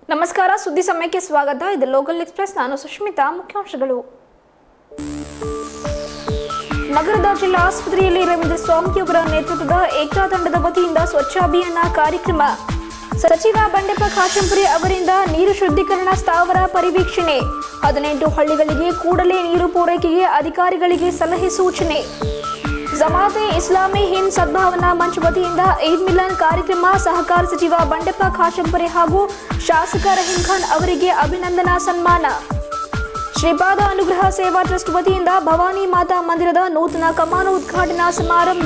ನಮಸ್ಕಾರ ಸುದ್ದಿ ಸಮಯಕ್ಕೆ ಸ್ವಾಗತ ಇದು ಲೋಕಲ್ ಎಕ್ಸ್ಪ್ರೆಸ್ ನಾನು ಸುಷ್ಮಿತಾ ಮುಖ್ಯಾಂಶಗಳು ನಗರದ ಜಿಲ್ಲಾ ಆಸ್ಪತ್ರೆಯಲ್ಲಿ ರವೀಂದ್ರ ಸ್ವಾಮಿಯವರ ನೇತೃತ್ವದ ಏಕತಾ ತಂಡದ ವತಿಯಿಂದ ಸ್ವಚ್ಛ ಅಭಿಯಾನ ಕಾರ್ಯಕ್ರಮ ಸಚಿವ ಬಂಡೆಪ್ಪ ಖಾಶಂಪುರಿ ಅವರಿಂದ ನೀರು ಶುದ್ಧೀಕರಣ ಸ್ಥಾವರ ಪರಿವೀಕ್ಷಣೆ ಹದಿನೆಂಟು ಹಳ್ಳಿಗಳಿಗೆ ಕೂಡಲೇ ನೀರು ಪೂರೈಕೆಗೆ ಅಧಿಕಾರಿಗಳಿಗೆ ಸಲಹೆ ಸೂಚನೆ ಜಮಾತೆ ಇಸ್ಲಾಮಿ ಹಿಂದ್ ಸದ್ಭಾವನಾ ಮಂಚ್ ವತಿಯಿಂದ ಈದ್ ಮಿಲನ್ ಕಾರ್ಯಕ್ರಮ ಸಹಕಾರ ಸಚಿವ ಬಂಡೆಪ್ಪ ಖಾಶಂಪುರೆ ಹಾಗೂ ಶಾಸಕ ರಹೀಂ ಖಾನ್ ಅವರಿಗೆ ಅಭಿನಂದನಾ ಸನ್ಮಾನ ಶ್ರೀಪಾದ ಅನುಗ್ರಹ ಸೇವಾ ಟ್ರಸ್ಟ್ ವತಿಯಿಂದ ಭವಾನಿ ಮಾತಾ ಮಂದಿರದ ನೂತನ ಕಮಾನು ಉದ್ಘಾಟನಾ ಸಮಾರಂಭ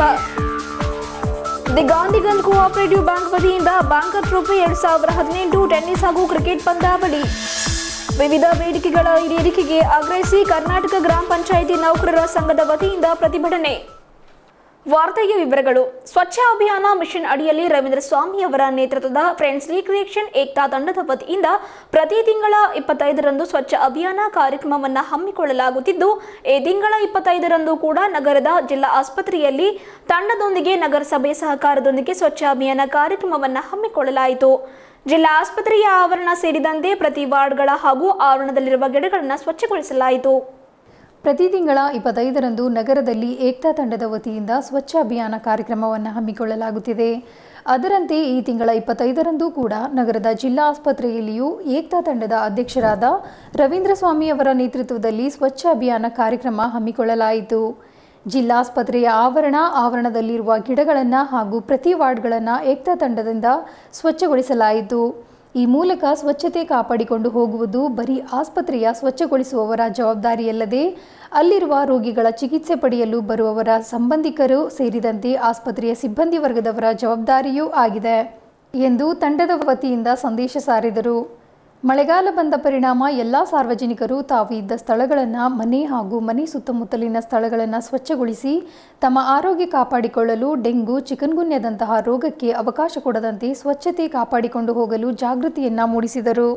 ದಿ ಗಾಂಧಿಗಂಜ್ ಕೋಆಪರೇಟಿವ್ ಬ್ಯಾಂಕ್ ವತಿಯಿಂದ ಬ್ಯಾಂಕರ್ ಟ್ರೋಫಿ ಎರಡ್ ಸಾವಿರದ ಹದಿನೆಂಟು ಟೆನ್ನಿಸ್ ಹಾಗೂ ಕ್ರಿಕೆಟ್ ಪಂದ್ಯಾವಳಿ ವಿವಿಧ ಬೇಡಿಕೆಗಳ ಈಡೇರಿಕೆಗೆ ಆಗ್ರಹಿಸಿ ಕರ್ನಾಟಕ ಗ್ರಾಮ ಪಂಚಾಯಿತಿ ನೌಕರರ ಸಂಘದ ವತಿಯಿಂದ ಪ್ರತಿಭಟನೆ ವಾರ್ತೆಗೆ ವಿವರಗಳು ಸ್ವಚ್ಛ ಅಭಿಯಾನ ಮಿಷನ್ ಅಡಿಯಲ್ಲಿ ರವೀಂದ್ರ ಸ್ವಾಮಿ ಅವರ ನೇತೃತ್ವದ ಫ್ರೆಂಡ್ಸ್ ರೀಕ್ರಿಯೇಷನ್ ಏಕ್ತಾ ತಂಡದ ವತಿಯಿಂದ ಪ್ರತಿ ತಿಂಗಳ ಇಪ್ಪತ್ತೈದರಂದು ಸ್ವಚ್ಛ ಅಭಿಯಾನ ಕಾರ್ಯಕ್ರಮವನ್ನು ಹಮ್ಮಿಕೊಳ್ಳಲಾಗುತ್ತಿದ್ದು ಈ ತಿಂಗಳ ಇಪ್ಪತ್ತೈದರಂದು ಕೂಡ ನಗರದ ಜಿಲ್ಲಾ ಆಸ್ಪತ್ರೆಯಲ್ಲಿ ತಂಡದೊಂದಿಗೆ ನಗರಸಭೆ ಸಹಕಾರದೊಂದಿಗೆ ಸ್ವಚ್ಛ ಅಭಿಯಾನ ಕಾರ್ಯಕ್ರಮವನ್ನು ಹಮ್ಮಿಕೊಳ್ಳಲಾಯಿತು ಜಿಲ್ಲಾ ಆಸ್ಪತ್ರೆಯ ಆವರಣ ಸೇರಿದಂತೆ ಪ್ರತಿ ವಾರ್ಡ್ಗಳ ಹಾಗೂ ಆವರಣದಲ್ಲಿರುವ ಗಿಡಗಳನ್ನು ಸ್ವಚ್ಛಗೊಳಿಸಲಾಯಿತು ಪ್ರತಿ ತಿಂಗಳ ಇಪ್ಪತ್ತೈದರಂದು ನಗರದಲ್ಲಿ ಏಕ್ತಾ ತಂಡದ ವತಿಯಿಂದ ಸ್ವಚ್ಛ ಅಭಿಯಾನ ಕಾರ್ಯಕ್ರಮವನ್ನು ಹಮ್ಮಿಕೊಳ್ಳಲಾಗುತ್ತಿದೆ ಅದರಂತೆ ಈ ತಿಂಗಳ ಇಪ್ಪತ್ತೈದರಂದು ಕೂಡ ನಗರದ ಜಿಲ್ಲಾ ಆಸ್ಪತ್ರೆಯಲ್ಲಿಯೂ ಏಕ್ತಾ ತಂಡದ ಅಧ್ಯಕ್ಷರಾದ ರವೀಂದ್ರ ಸ್ವಾಮಿ ಅವರ ನೇತೃತ್ವದಲ್ಲಿ ಸ್ವಚ್ಛ ಅಭಿಯಾನ ಕಾರ್ಯಕ್ರಮ ಹಮ್ಮಿಕೊಳ್ಳಲಾಯಿತು ಜಿಲ್ಲಾಸ್ಪತ್ರೆಯ ಆವರಣ ಆವರಣದಲ್ಲಿರುವ ಗಿಡಗಳನ್ನು ಹಾಗೂ ಪ್ರತಿ ವಾರ್ಡ್ಗಳನ್ನು ಏಕ್ತಾ ತಂಡದಿಂದ ಸ್ವಚ್ಛಗೊಳಿಸಲಾಯಿತು ಈ ಮೂಲಕ ಸ್ವಚ್ಛತೆ ಕಾಪಾಡಿಕೊಂಡು ಹೋಗುವುದು ಬರೀ ಆಸ್ಪತ್ರೆಯ ಸ್ವಚ್ಛಗೊಳಿಸುವವರ ಜವಾಬ್ದಾರಿಯಲ್ಲದೆ ಅಲ್ಲಿರುವ ರೋಗಿಗಳ ಚಿಕಿತ್ಸೆ ಪಡೆಯಲು ಬರುವವರ ಸಂಬಂಧಿಕರು ಸೇರಿದಂತೆ ಆಸ್ಪತ್ರೆಯ ಸಿಬ್ಬಂದಿ ವರ್ಗದವರ ಜವಾಬ್ದಾರಿಯೂ ಆಗಿದೆ ಎಂದು ತಂಡದ ವತಿಯಿಂದ ಸಂದೇಶ ಸಾರಿದರು ಮಳೆಗಾಲ ಬಂದ ಪರಿಣಾಮ ಎಲ್ಲ ಸಾರ್ವಜನಿಕರು ತಾವು ಇದ್ದ ಸ್ಥಳಗಳನ್ನು ಮನೆ ಹಾಗೂ ಮನೆ ಸುತ್ತಮುತ್ತಲಿನ ಸ್ಥಳಗಳನ್ನು ಸ್ವಚ್ಛಗೊಳಿಸಿ ತಮ್ಮ ಆರೋಗ್ಯ ಕಾಪಾಡಿಕೊಳ್ಳಲು ಡೆಂಗು ಚಿಕನ್ಗುನ್ಯದಂತಹ ರೋಗಕ್ಕೆ ಅವಕಾಶ ಕೊಡದಂತೆ ಸ್ವಚ್ಛತೆ ಕಾಪಾಡಿಕೊಂಡು ಹೋಗಲು ಜಾಗೃತಿಯನ್ನ ಮೂಡಿಸಿದರು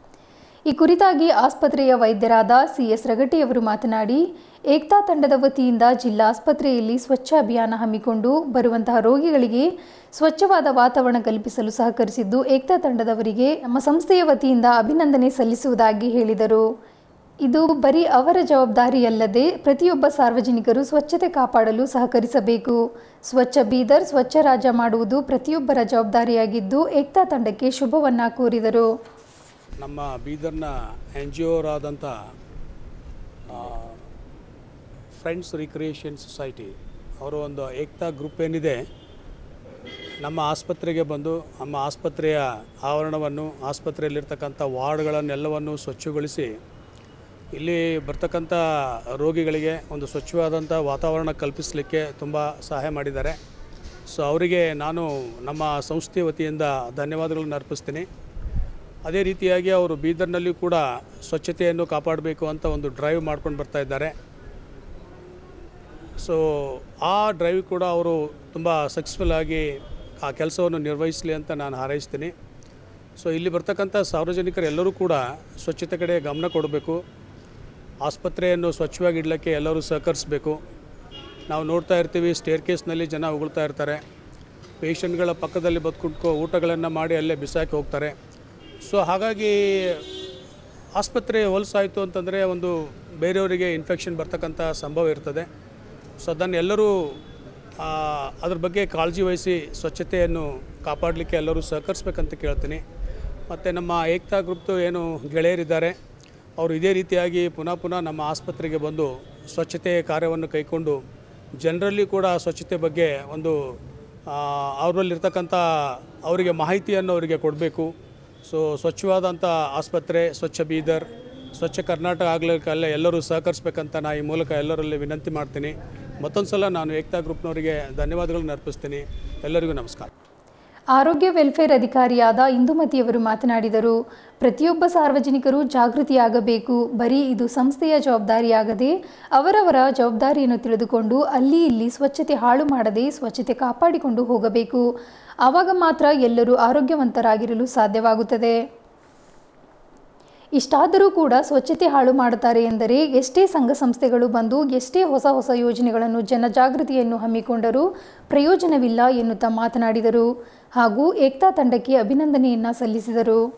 ಈ ಕುರಿತಾಗಿ ಆಸ್ಪತ್ರೆಯ ವೈದ್ಯರಾದ ಸಿಎಸ್ ರಗಟಿಯವರು ಮಾತನಾಡಿ ಏಕ್ತಾ ತಂಡದ ವತಿಯಿಂದ ಜಿಲ್ಲಾ ಆಸ್ಪತ್ರೆಯಲ್ಲಿ ಸ್ವಚ್ಛ ಅಭಿಯಾನ ಹಮ್ಮಿಕೊಂಡು ಬರುವಂತಹ ರೋಗಿಗಳಿಗೆ ಸ್ವಚ್ಛವಾದ ವಾತಾವರಣ ಕಲ್ಪಿಸಲು ಸಹಕರಿಸಿದ್ದು ಏಕ್ತಾ ತಂಡದವರಿಗೆ ನಮ್ಮ ಸಂಸ್ಥೆಯ ವತಿಯಿಂದ ಅಭಿನಂದನೆ ಸಲ್ಲಿಸುವುದಾಗಿ ಹೇಳಿದರು ಇದು ಬರೀ ಅವರ ಜವಾಬ್ದಾರಿಯಲ್ಲದೆ ಪ್ರತಿಯೊಬ್ಬ ಸಾರ್ವಜನಿಕರು ಸ್ವಚ್ಛತೆ ಕಾಪಾಡಲು ಸಹಕರಿಸಬೇಕು ಸ್ವಚ್ಛ ಬೀದರ್ ಸ್ವಚ್ಛ ರಾಜ್ಯ ಮಾಡುವುದು ಪ್ರತಿಯೊಬ್ಬರ ಜವಾಬ್ದಾರಿಯಾಗಿದ್ದು ಏಕ್ತಾ ತಂಡಕ್ಕೆ ಶುಭವನ್ನ ಕೋರಿದರು ನಮ್ಮ ಬೀದರ್ನ ಎನ್ ಜಿ ಒರಾದಂಥ ಫ್ರೆಂಡ್ಸ್ ರಿಕ್ರಿಯೇಷನ್ ಸೊಸೈಟಿ ಅವರು ಒಂದು ಏಕ್ತಾ ಗ್ರೂಪ್ ಏನಿದೆ ನಮ್ಮ ಆಸ್ಪತ್ರೆಗೆ ಬಂದು ನಮ್ಮ ಆಸ್ಪತ್ರೆಯ ಆವರಣವನ್ನು ಆಸ್ಪತ್ರೆಯಲ್ಲಿರ್ತಕ್ಕಂಥ ವಾರ್ಡ್ಗಳನ್ನೆಲ್ಲವನ್ನು ಸ್ವಚ್ಛಗೊಳಿಸಿ ಇಲ್ಲಿ ಬರ್ತಕ್ಕಂಥ ರೋಗಿಗಳಿಗೆ ಒಂದು ಸ್ವಚ್ಛವಾದಂಥ ವಾತಾವರಣ ಕಲ್ಪಿಸಲಿಕ್ಕೆ ತುಂಬ ಸಹಾಯ ಮಾಡಿದ್ದಾರೆ ಸೊ ಅವರಿಗೆ ನಾನು ನಮ್ಮ ಸಂಸ್ಥೆ ವತಿಯಿಂದ ಧನ್ಯವಾದಗಳನ್ನು ಅರ್ಪಿಸ್ತೀನಿ ಅದೇ ರೀತಿಯಾಗಿ ಅವರು ಬೀದರ್ನಲ್ಲಿ ಕೂಡ ಸ್ವಚ್ಛತೆಯನ್ನು ಕಾಪಾಡಬೇಕು ಅಂತ ಒಂದು ಡ್ರೈವ್ ಮಾಡ್ಕೊಂಡು ಬರ್ತಾ ಇದ್ದಾರೆ ಸೊ ಆ ಡ್ರೈವ್ ಕೂಡ ಅವರು ತುಂಬ ಸಕ್ಸಸ್ಫುಲ್ ಆಗಿ ಆ ಕೆಲಸವನ್ನು ನಿರ್ವಹಿಸಲಿ ಅಂತ ನಾನು ಹಾರೈಸ್ತೀನಿ ಸೊ ಇಲ್ಲಿ ಬರ್ತಕ್ಕಂಥ ಸಾರ್ವಜನಿಕರು ಎಲ್ಲರೂ ಕೂಡ ಸ್ವಚ್ಛತೆ ಕಡೆ ಗಮನ ಕೊಡಬೇಕು ಆಸ್ಪತ್ರೆಯನ್ನು ಸ್ವಚ್ಛವಾಗಿ ಇಡಲಿಕ್ಕೆ ಎಲ್ಲರೂ ಸಹಕರಿಸಬೇಕು ನಾವು ನೋಡ್ತಾ ಇರ್ತೀವಿ ಸ್ಟೇರ್ ಕೇಸ್ನಲ್ಲಿ ಜನ ಉಗುಳ್ತಾ ಇರ್ತಾರೆ ಪೇಷಂಟ್ಗಳ ಪಕ್ಕದಲ್ಲಿ ಬದುಕುಂಡ್ಕೊ ಊಟಗಳನ್ನು ಮಾಡಿ ಅಲ್ಲೇ ಬಿಸಾಕಿ ಹೋಗ್ತಾರೆ ಸೊ ಹಾಗಾಗಿ ಆಸ್ಪತ್ರೆ ಹೊಲಸಾಯಿತು ಅಂತಂದರೆ ಒಂದು ಬೇರೆಯವರಿಗೆ ಇನ್ಫೆಕ್ಷನ್ ಬರ್ತಕ್ಕಂಥ ಸಂಭವ ಇರ್ತದೆ ಸೊ ಅದನ್ನು ಎಲ್ಲರೂ ಆ, ಅದ್ರ ಬಗ್ಗೆ ಕಾಳಜಿ ವಹಿಸಿ ಸ್ವಚ್ಛತೆಯನ್ನು ಕಾಪಾಡಲಿಕ್ಕೆ ಎಲ್ಲರೂ ಸಹಕರಿಸ್ಬೇಕಂತ ಕೇಳ್ತೀನಿ ಮತ್ತು ನಮ್ಮ ಏಕ್ತಾ ಗ್ರೂಪ್ದು ಏನು ಗೆಳೆಯರಿದ್ದಾರೆ ಅವರು ಇದೇ ರೀತಿಯಾಗಿ ಪುನಃ ಪುನಃ ನಮ್ಮ ಆಸ್ಪತ್ರೆಗೆ ಬಂದು ಸ್ವಚ್ಛತೆ ಕಾರ್ಯವನ್ನು ಕೈಕೊಂಡು ಜನರಲ್ಲಿ ಕೂಡ ಸ್ವಚ್ಛತೆ ಬಗ್ಗೆ ಒಂದು ಆ, ಅವರಲ್ಲಿರ್ತಕ್ಕಂಥ ಅವರಿಗೆ ಮಾಹಿತಿಯನ್ನು ಅವರಿಗೆ ಕೊಡಬೇಕು ಸೊ ಸ್ವಚ್ಛವಾದಂಥ ಆಸ್ಪತ್ರೆ ಸ್ವಚ್ಛ ಬೀದರ್ ಸ್ವಚ್ಛ ಕರ್ನಾಟಕ ಆಗಲಿಕ್ಕಲ್ಲೇ ಎಲ್ಲರೂ ಸಹಕರಿಸ್ಬೇಕಂತ ನಾ ಈ ಮೂಲಕ ಎಲ್ಲರಲ್ಲಿ ವಿನಂತಿ ಮಾಡ್ತೀನಿ ಮತ್ತೊಂದು ಸಲ ನಾನು ಏಕ್ತಾ ಗ್ರೂಪ್ನವರಿಗೆ ಧನ್ಯವಾದಗಳನ್ನು ಅರ್ಪಿಸ್ತೀನಿ ಎಲ್ಲರಿಗೂ ನಮಸ್ಕಾರ ಆರೋಗ್ಯ ವೆಲ್ಫೇರ್ ಅಧಿಕಾರಿಯಾದ ಇಂದುಮತಿಯವರು ಮಾತನಾಡಿದರು ಪ್ರತಿಯೊಬ್ಬ ಸಾರ್ವಜನಿಕರು ಜಾಗೃತಿಯಾಗಬೇಕು ಬರೀ ಇದು ಸಂಸ್ಥೆಯ ಜವಾಬ್ದಾರಿಯಾಗದೆ ಅವರವರ ಜವಾಬ್ದಾರಿಯನ್ನು ತಿಳಿದುಕೊಂಡು ಅಲ್ಲಿ ಇಲ್ಲಿ ಸ್ವಚ್ಛತೆ ಹಾಳು ಮಾಡದೆ ಸ್ವಚ್ಛತೆ ಕಾಪಾಡಿಕೊಂಡು ಹೋಗಬೇಕು ಆವಾಗ ಮಾತ್ರ ಎಲ್ಲರೂ ಆರೋಗ್ಯವಂತರಾಗಿರಲು ಸಾಧ್ಯವಾಗುತ್ತದೆ ಇಷ್ಟಾದರೂ ಕೂಡ ಸ್ವಚ್ಛತೆ ಹಾಳು ಮಾಡುತ್ತಾರೆ ಎಂದರೆ ಎಷ್ಟೇ ಸಂಘ ಸಂಸ್ಥೆಗಳು ಬಂದು ಎಷ್ಟೇ ಹೊಸ ಹೊಸ ಯೋಜನೆಗಳನ್ನು ಜನಜಾಗೃತಿಯನ್ನು ಹಮ್ಮಿಕೊಂಡರೂ ಪ್ರಯೋಜನವಿಲ್ಲ ಎನ್ನುತ್ತಾ ಮಾತನಾಡಿದರು ಹಾಗೂ ಏಕ್ತಾ ತಂಡಕ್ಕೆ ಅಭಿನಂದನೆಯನ್ನ ಸಲ್ಲಿಸಿದರು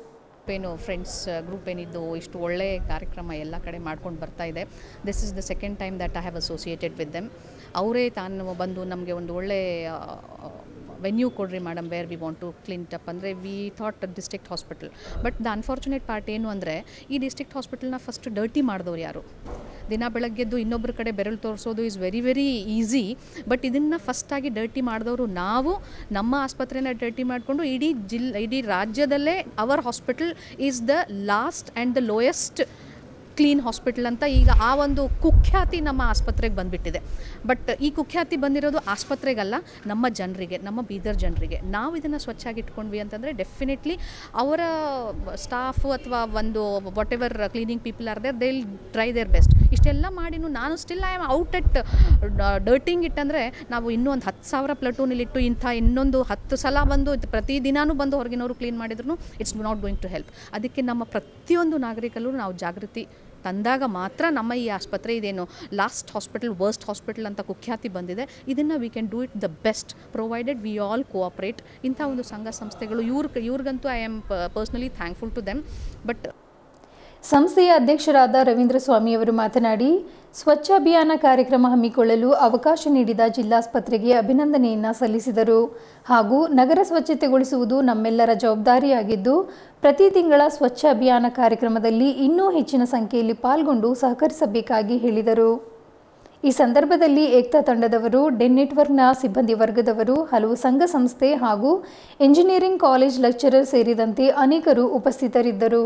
ಗ್ರೂಪ್ ಏನು ಫ್ರೆಂಡ್ಸ್ ಗ್ರೂಪ್ ಏನಿದ್ದು ಇಷ್ಟು ಒಳ್ಳೆಯ ಕಾರ್ಯಕ್ರಮ ಎಲ್ಲ ಕಡೆ ಮಾಡ್ಕೊಂಡು ಬರ್ತಾ ಇದೆ this is the second time that I have associated with them ಅವರೇ ತಾನು ಬಂದು ನಮಗೆ ಒಂದು ಒಳ್ಳೆ ವೆನ್ಯೂ ಕೊಡ್ರಿ madam where we want to clean up ಅಂದರೆ we thought district hospital but the unfortunate part ಏನು ಅಂದರೆ ಈ ಡಿಸ್ಟ್ರಿಕ್ಟ್ ಹಾಸ್ಪಿಟಲ್ನ ಫಸ್ಟ್ ಡರ್ಟಿ ಮಾಡಿದವ್ರು ಯಾರು ದಿನ ಬೆಳಗ್ಗೆದ್ದು ಇನ್ನೊಬ್ಬರ ಕಡೆ ಬೆರಳು ತೋರಿಸೋದು is very very easy but ಇದನ್ನು ಫಸ್ಟಾಗಿ ಡರ್ಟಿ ಮಾಡಿದವರು ನಾವು ನಮ್ಮ ಆಸ್ಪತ್ರೆನ ಡರ್ಟಿ ಮಾಡಿಕೊಂಡು ಇಡೀ ಜಿಲ್ ಇಡೀ ರಾಜ್ಯದಲ್ಲೇ our hospital is the last and the lowest clean hospital ಅಂತ ಈಗ ಆ ಒಂದು ಕುಖ್ಯಾತಿ ನಮ್ಮ ಆಸ್ಪತ್ರೆಗೆ ಬಂದುಬಿಟ್ಟಿದೆ ಬಟ್ ಈ ಕುಖ್ಯಾತಿ ಬಂದಿರೋದು ಆಸ್ಪತ್ರೆಗಲ್ಲ ನಮ್ಮ ಜನರಿಗೆ ನಮ್ಮ ಬೀದರ್ ಜನರಿಗೆ ನಾವು ಇದನ್ನು ಸ್ವಚ್ಛಾಗಿ ಇಟ್ಕೊಂಡ್ವಿ ಅಂತಂದರೆ ಡೆಫಿನೆಟ್ಲಿ ಅವರ ಸ್ಟಾಫು ಅಥವಾ ಒಂದು whatever cleaning people are there they will try their best ಇಷ್ಟೆಲ್ಲ ಮಾಡಿನೂ ನಾನು still I am out at dirting ಇಟ್ಟಂದರೆ ನಾವು ಇನ್ನೂ ಒಂದು ಹತ್ತು ಸಾವಿರ ಪ್ಲಟೂನಲ್ಲಿಟ್ಟು ಇಂಥ ಇನ್ನೊಂದು ಹತ್ತು ಸಲ ಬಂದು ಪ್ರತಿದಿನಾನೂ ಬಂದು ಹೊರಗಿನವರು ಕ್ಲೀನ್ ಮಾಡಿದ್ರು it's not going to help ಅದಕ್ಕೆ ನಮ್ಮ ಪ್ರತಿಯೊಂದು ನಾಗರಿಕರು ನಾವು ಜಾಗೃತಿ ತಂದಾಗ ಮಾತ್ರ ನಮ್ಮ ಈ ಆಸ್ಪತ್ರೆ ಇದೇನು ಲಾಸ್ಟ್ ಹಾಸ್ಪಿಟಲ್ ವರ್ಸ್ಟ್ ಹಾಸ್ಪಿಟಲ್ ಅಂತ ಕುಖ್ಯಾತಿ ಬಂದಿದೆ ಇದನ್ನು we can do it the best provided we all cooperate ಇಂಥ ಒಂದು ಸಂಘ ಸಂಸ್ಥೆಗಳು ಇವ್ರ ಇವ್ರಿಗಂತೂ I am personally thankful to them but ಸಂಸ್ಥೆಯ ಅಧ್ಯಕ್ಷರಾದ ರವೀಂದ್ರ ಸ್ವಾಮಿಯವರು ಮಾತನಾಡಿ ಸ್ವಚ್ಛ ಅಭಿಯಾನ ಕಾರ್ಯಕ್ರಮ ಹಮ್ಮಿಕೊಳ್ಳಲು ಅವಕಾಶ ನೀಡಿದ ಜಿಲ್ಲಾಸ್ಪತ್ರೆಗೆ ಅಭಿನಂದನೆಯನ್ನ ಸಲ್ಲಿಸಿದರು ಹಾಗೂ ನಗರ ಸ್ವಚ್ಛತೆಗೊಳಿಸುವುದು ನಮ್ಮೆಲ್ಲರ ಜವಾಬ್ದಾರಿಯಾಗಿದ್ದು ಪ್ರತಿ ತಿಂಗಳ ಸ್ವಚ್ಛ ಅಭಿಯಾನ ಕಾರ್ಯಕ್ರಮದಲ್ಲಿ ಇನ್ನೂ ಹೆಚ್ಚಿನ ಸಂಖ್ಯೆಯಲ್ಲಿ ಪಾಲ್ಗೊಂಡು ಸಹಕರಿಸಬೇಕಾಗಿ ಹೇಳಿದರು ಈ ಸಂದರ್ಭದಲ್ಲಿ ಏಕ್ತಾ ತಂಡದವರು ಡೆನ್ ನೆಟ್ವರ್ಕ್ನ ಸಿಬ್ಬಂದಿ ವರ್ಗದವರು ಹಲವು ಸಂಘ ಸಂಸ್ಥೆ ಹಾಗೂ ಎಂಜಿನಿಯರಿಂಗ್ ಕಾಲೇಜ್ ಲೆಕ್ಚರರ್ ಸೇರಿದಂತೆ ಅನೇಕರು ಉಪಸ್ಥಿತರಿದ್ದರು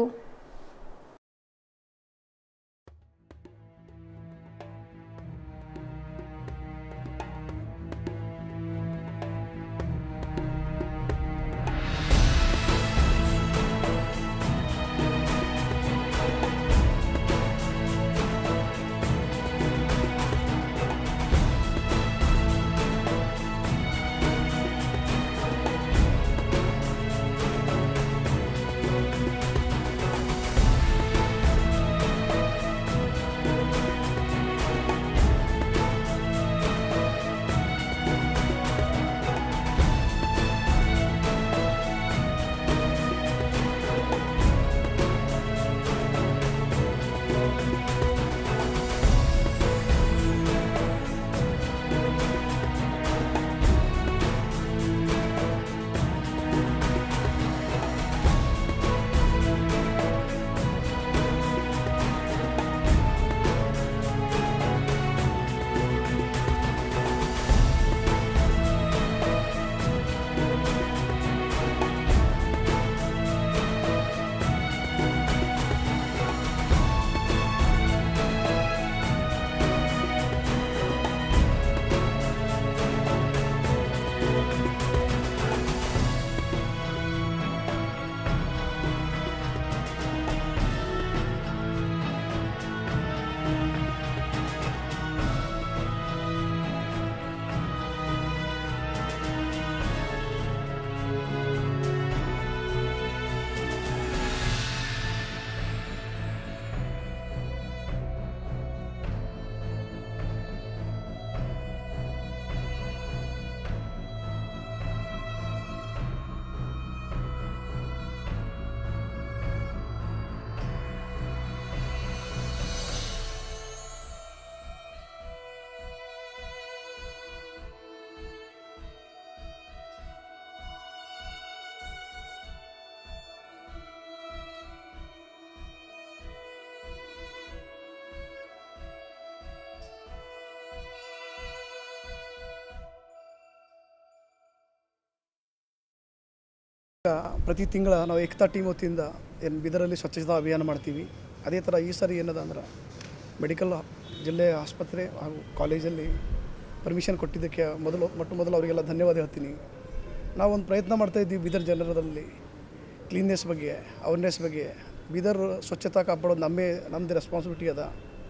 ಪ್ರತಿ ತಿಂಗಳ ನಾವು ಏಕತಾ ಟೀಮ್ ವತಿಯಿಂದ ಏನು ಬೀದರಲ್ಲಿ ಸ್ವಚ್ಛತಾ ಅಭಿಯಾನ ಮಾಡ್ತೀವಿ ಅದೇ ಥರ ಈ ಸರಿ ಏನದ ಅಂದ್ರೆ ಮೆಡಿಕಲ್ ಜಿಲ್ಲೆಯ ಆಸ್ಪತ್ರೆ ಹಾಗೂ ಕಾಲೇಜಲ್ಲಿ ಪರ್ಮಿಷನ್ ಕೊಟ್ಟಿದ್ದಕ್ಕೆ ಮೊದಲು ಮೊಟ್ಟ ಮೊದಲು ಅವರಿಗೆಲ್ಲ ಧನ್ಯವಾದ ಹೇಳ್ತೀನಿ ನಾವೊಂದು ಪ್ರಯತ್ನ ಮಾಡ್ತಾ ಇದ್ದೀವಿ ಬೀದರ್ ಜನರಲ್ಲಿ ಕ್ಲೀನ್ನೆಸ್ ಬಗ್ಗೆ ಅವೇರ್ನೆಸ್ ಬಗ್ಗೆ ಬೀದರ್ ಸ್ವಚ್ಛತಾ ಕಾಪಾಡೋದು ನಮ್ಮೇ ನಮ್ಮದೇ ರೆಸ್ಪಾನ್ಸಿಬಿಲಿಟಿ ಅದ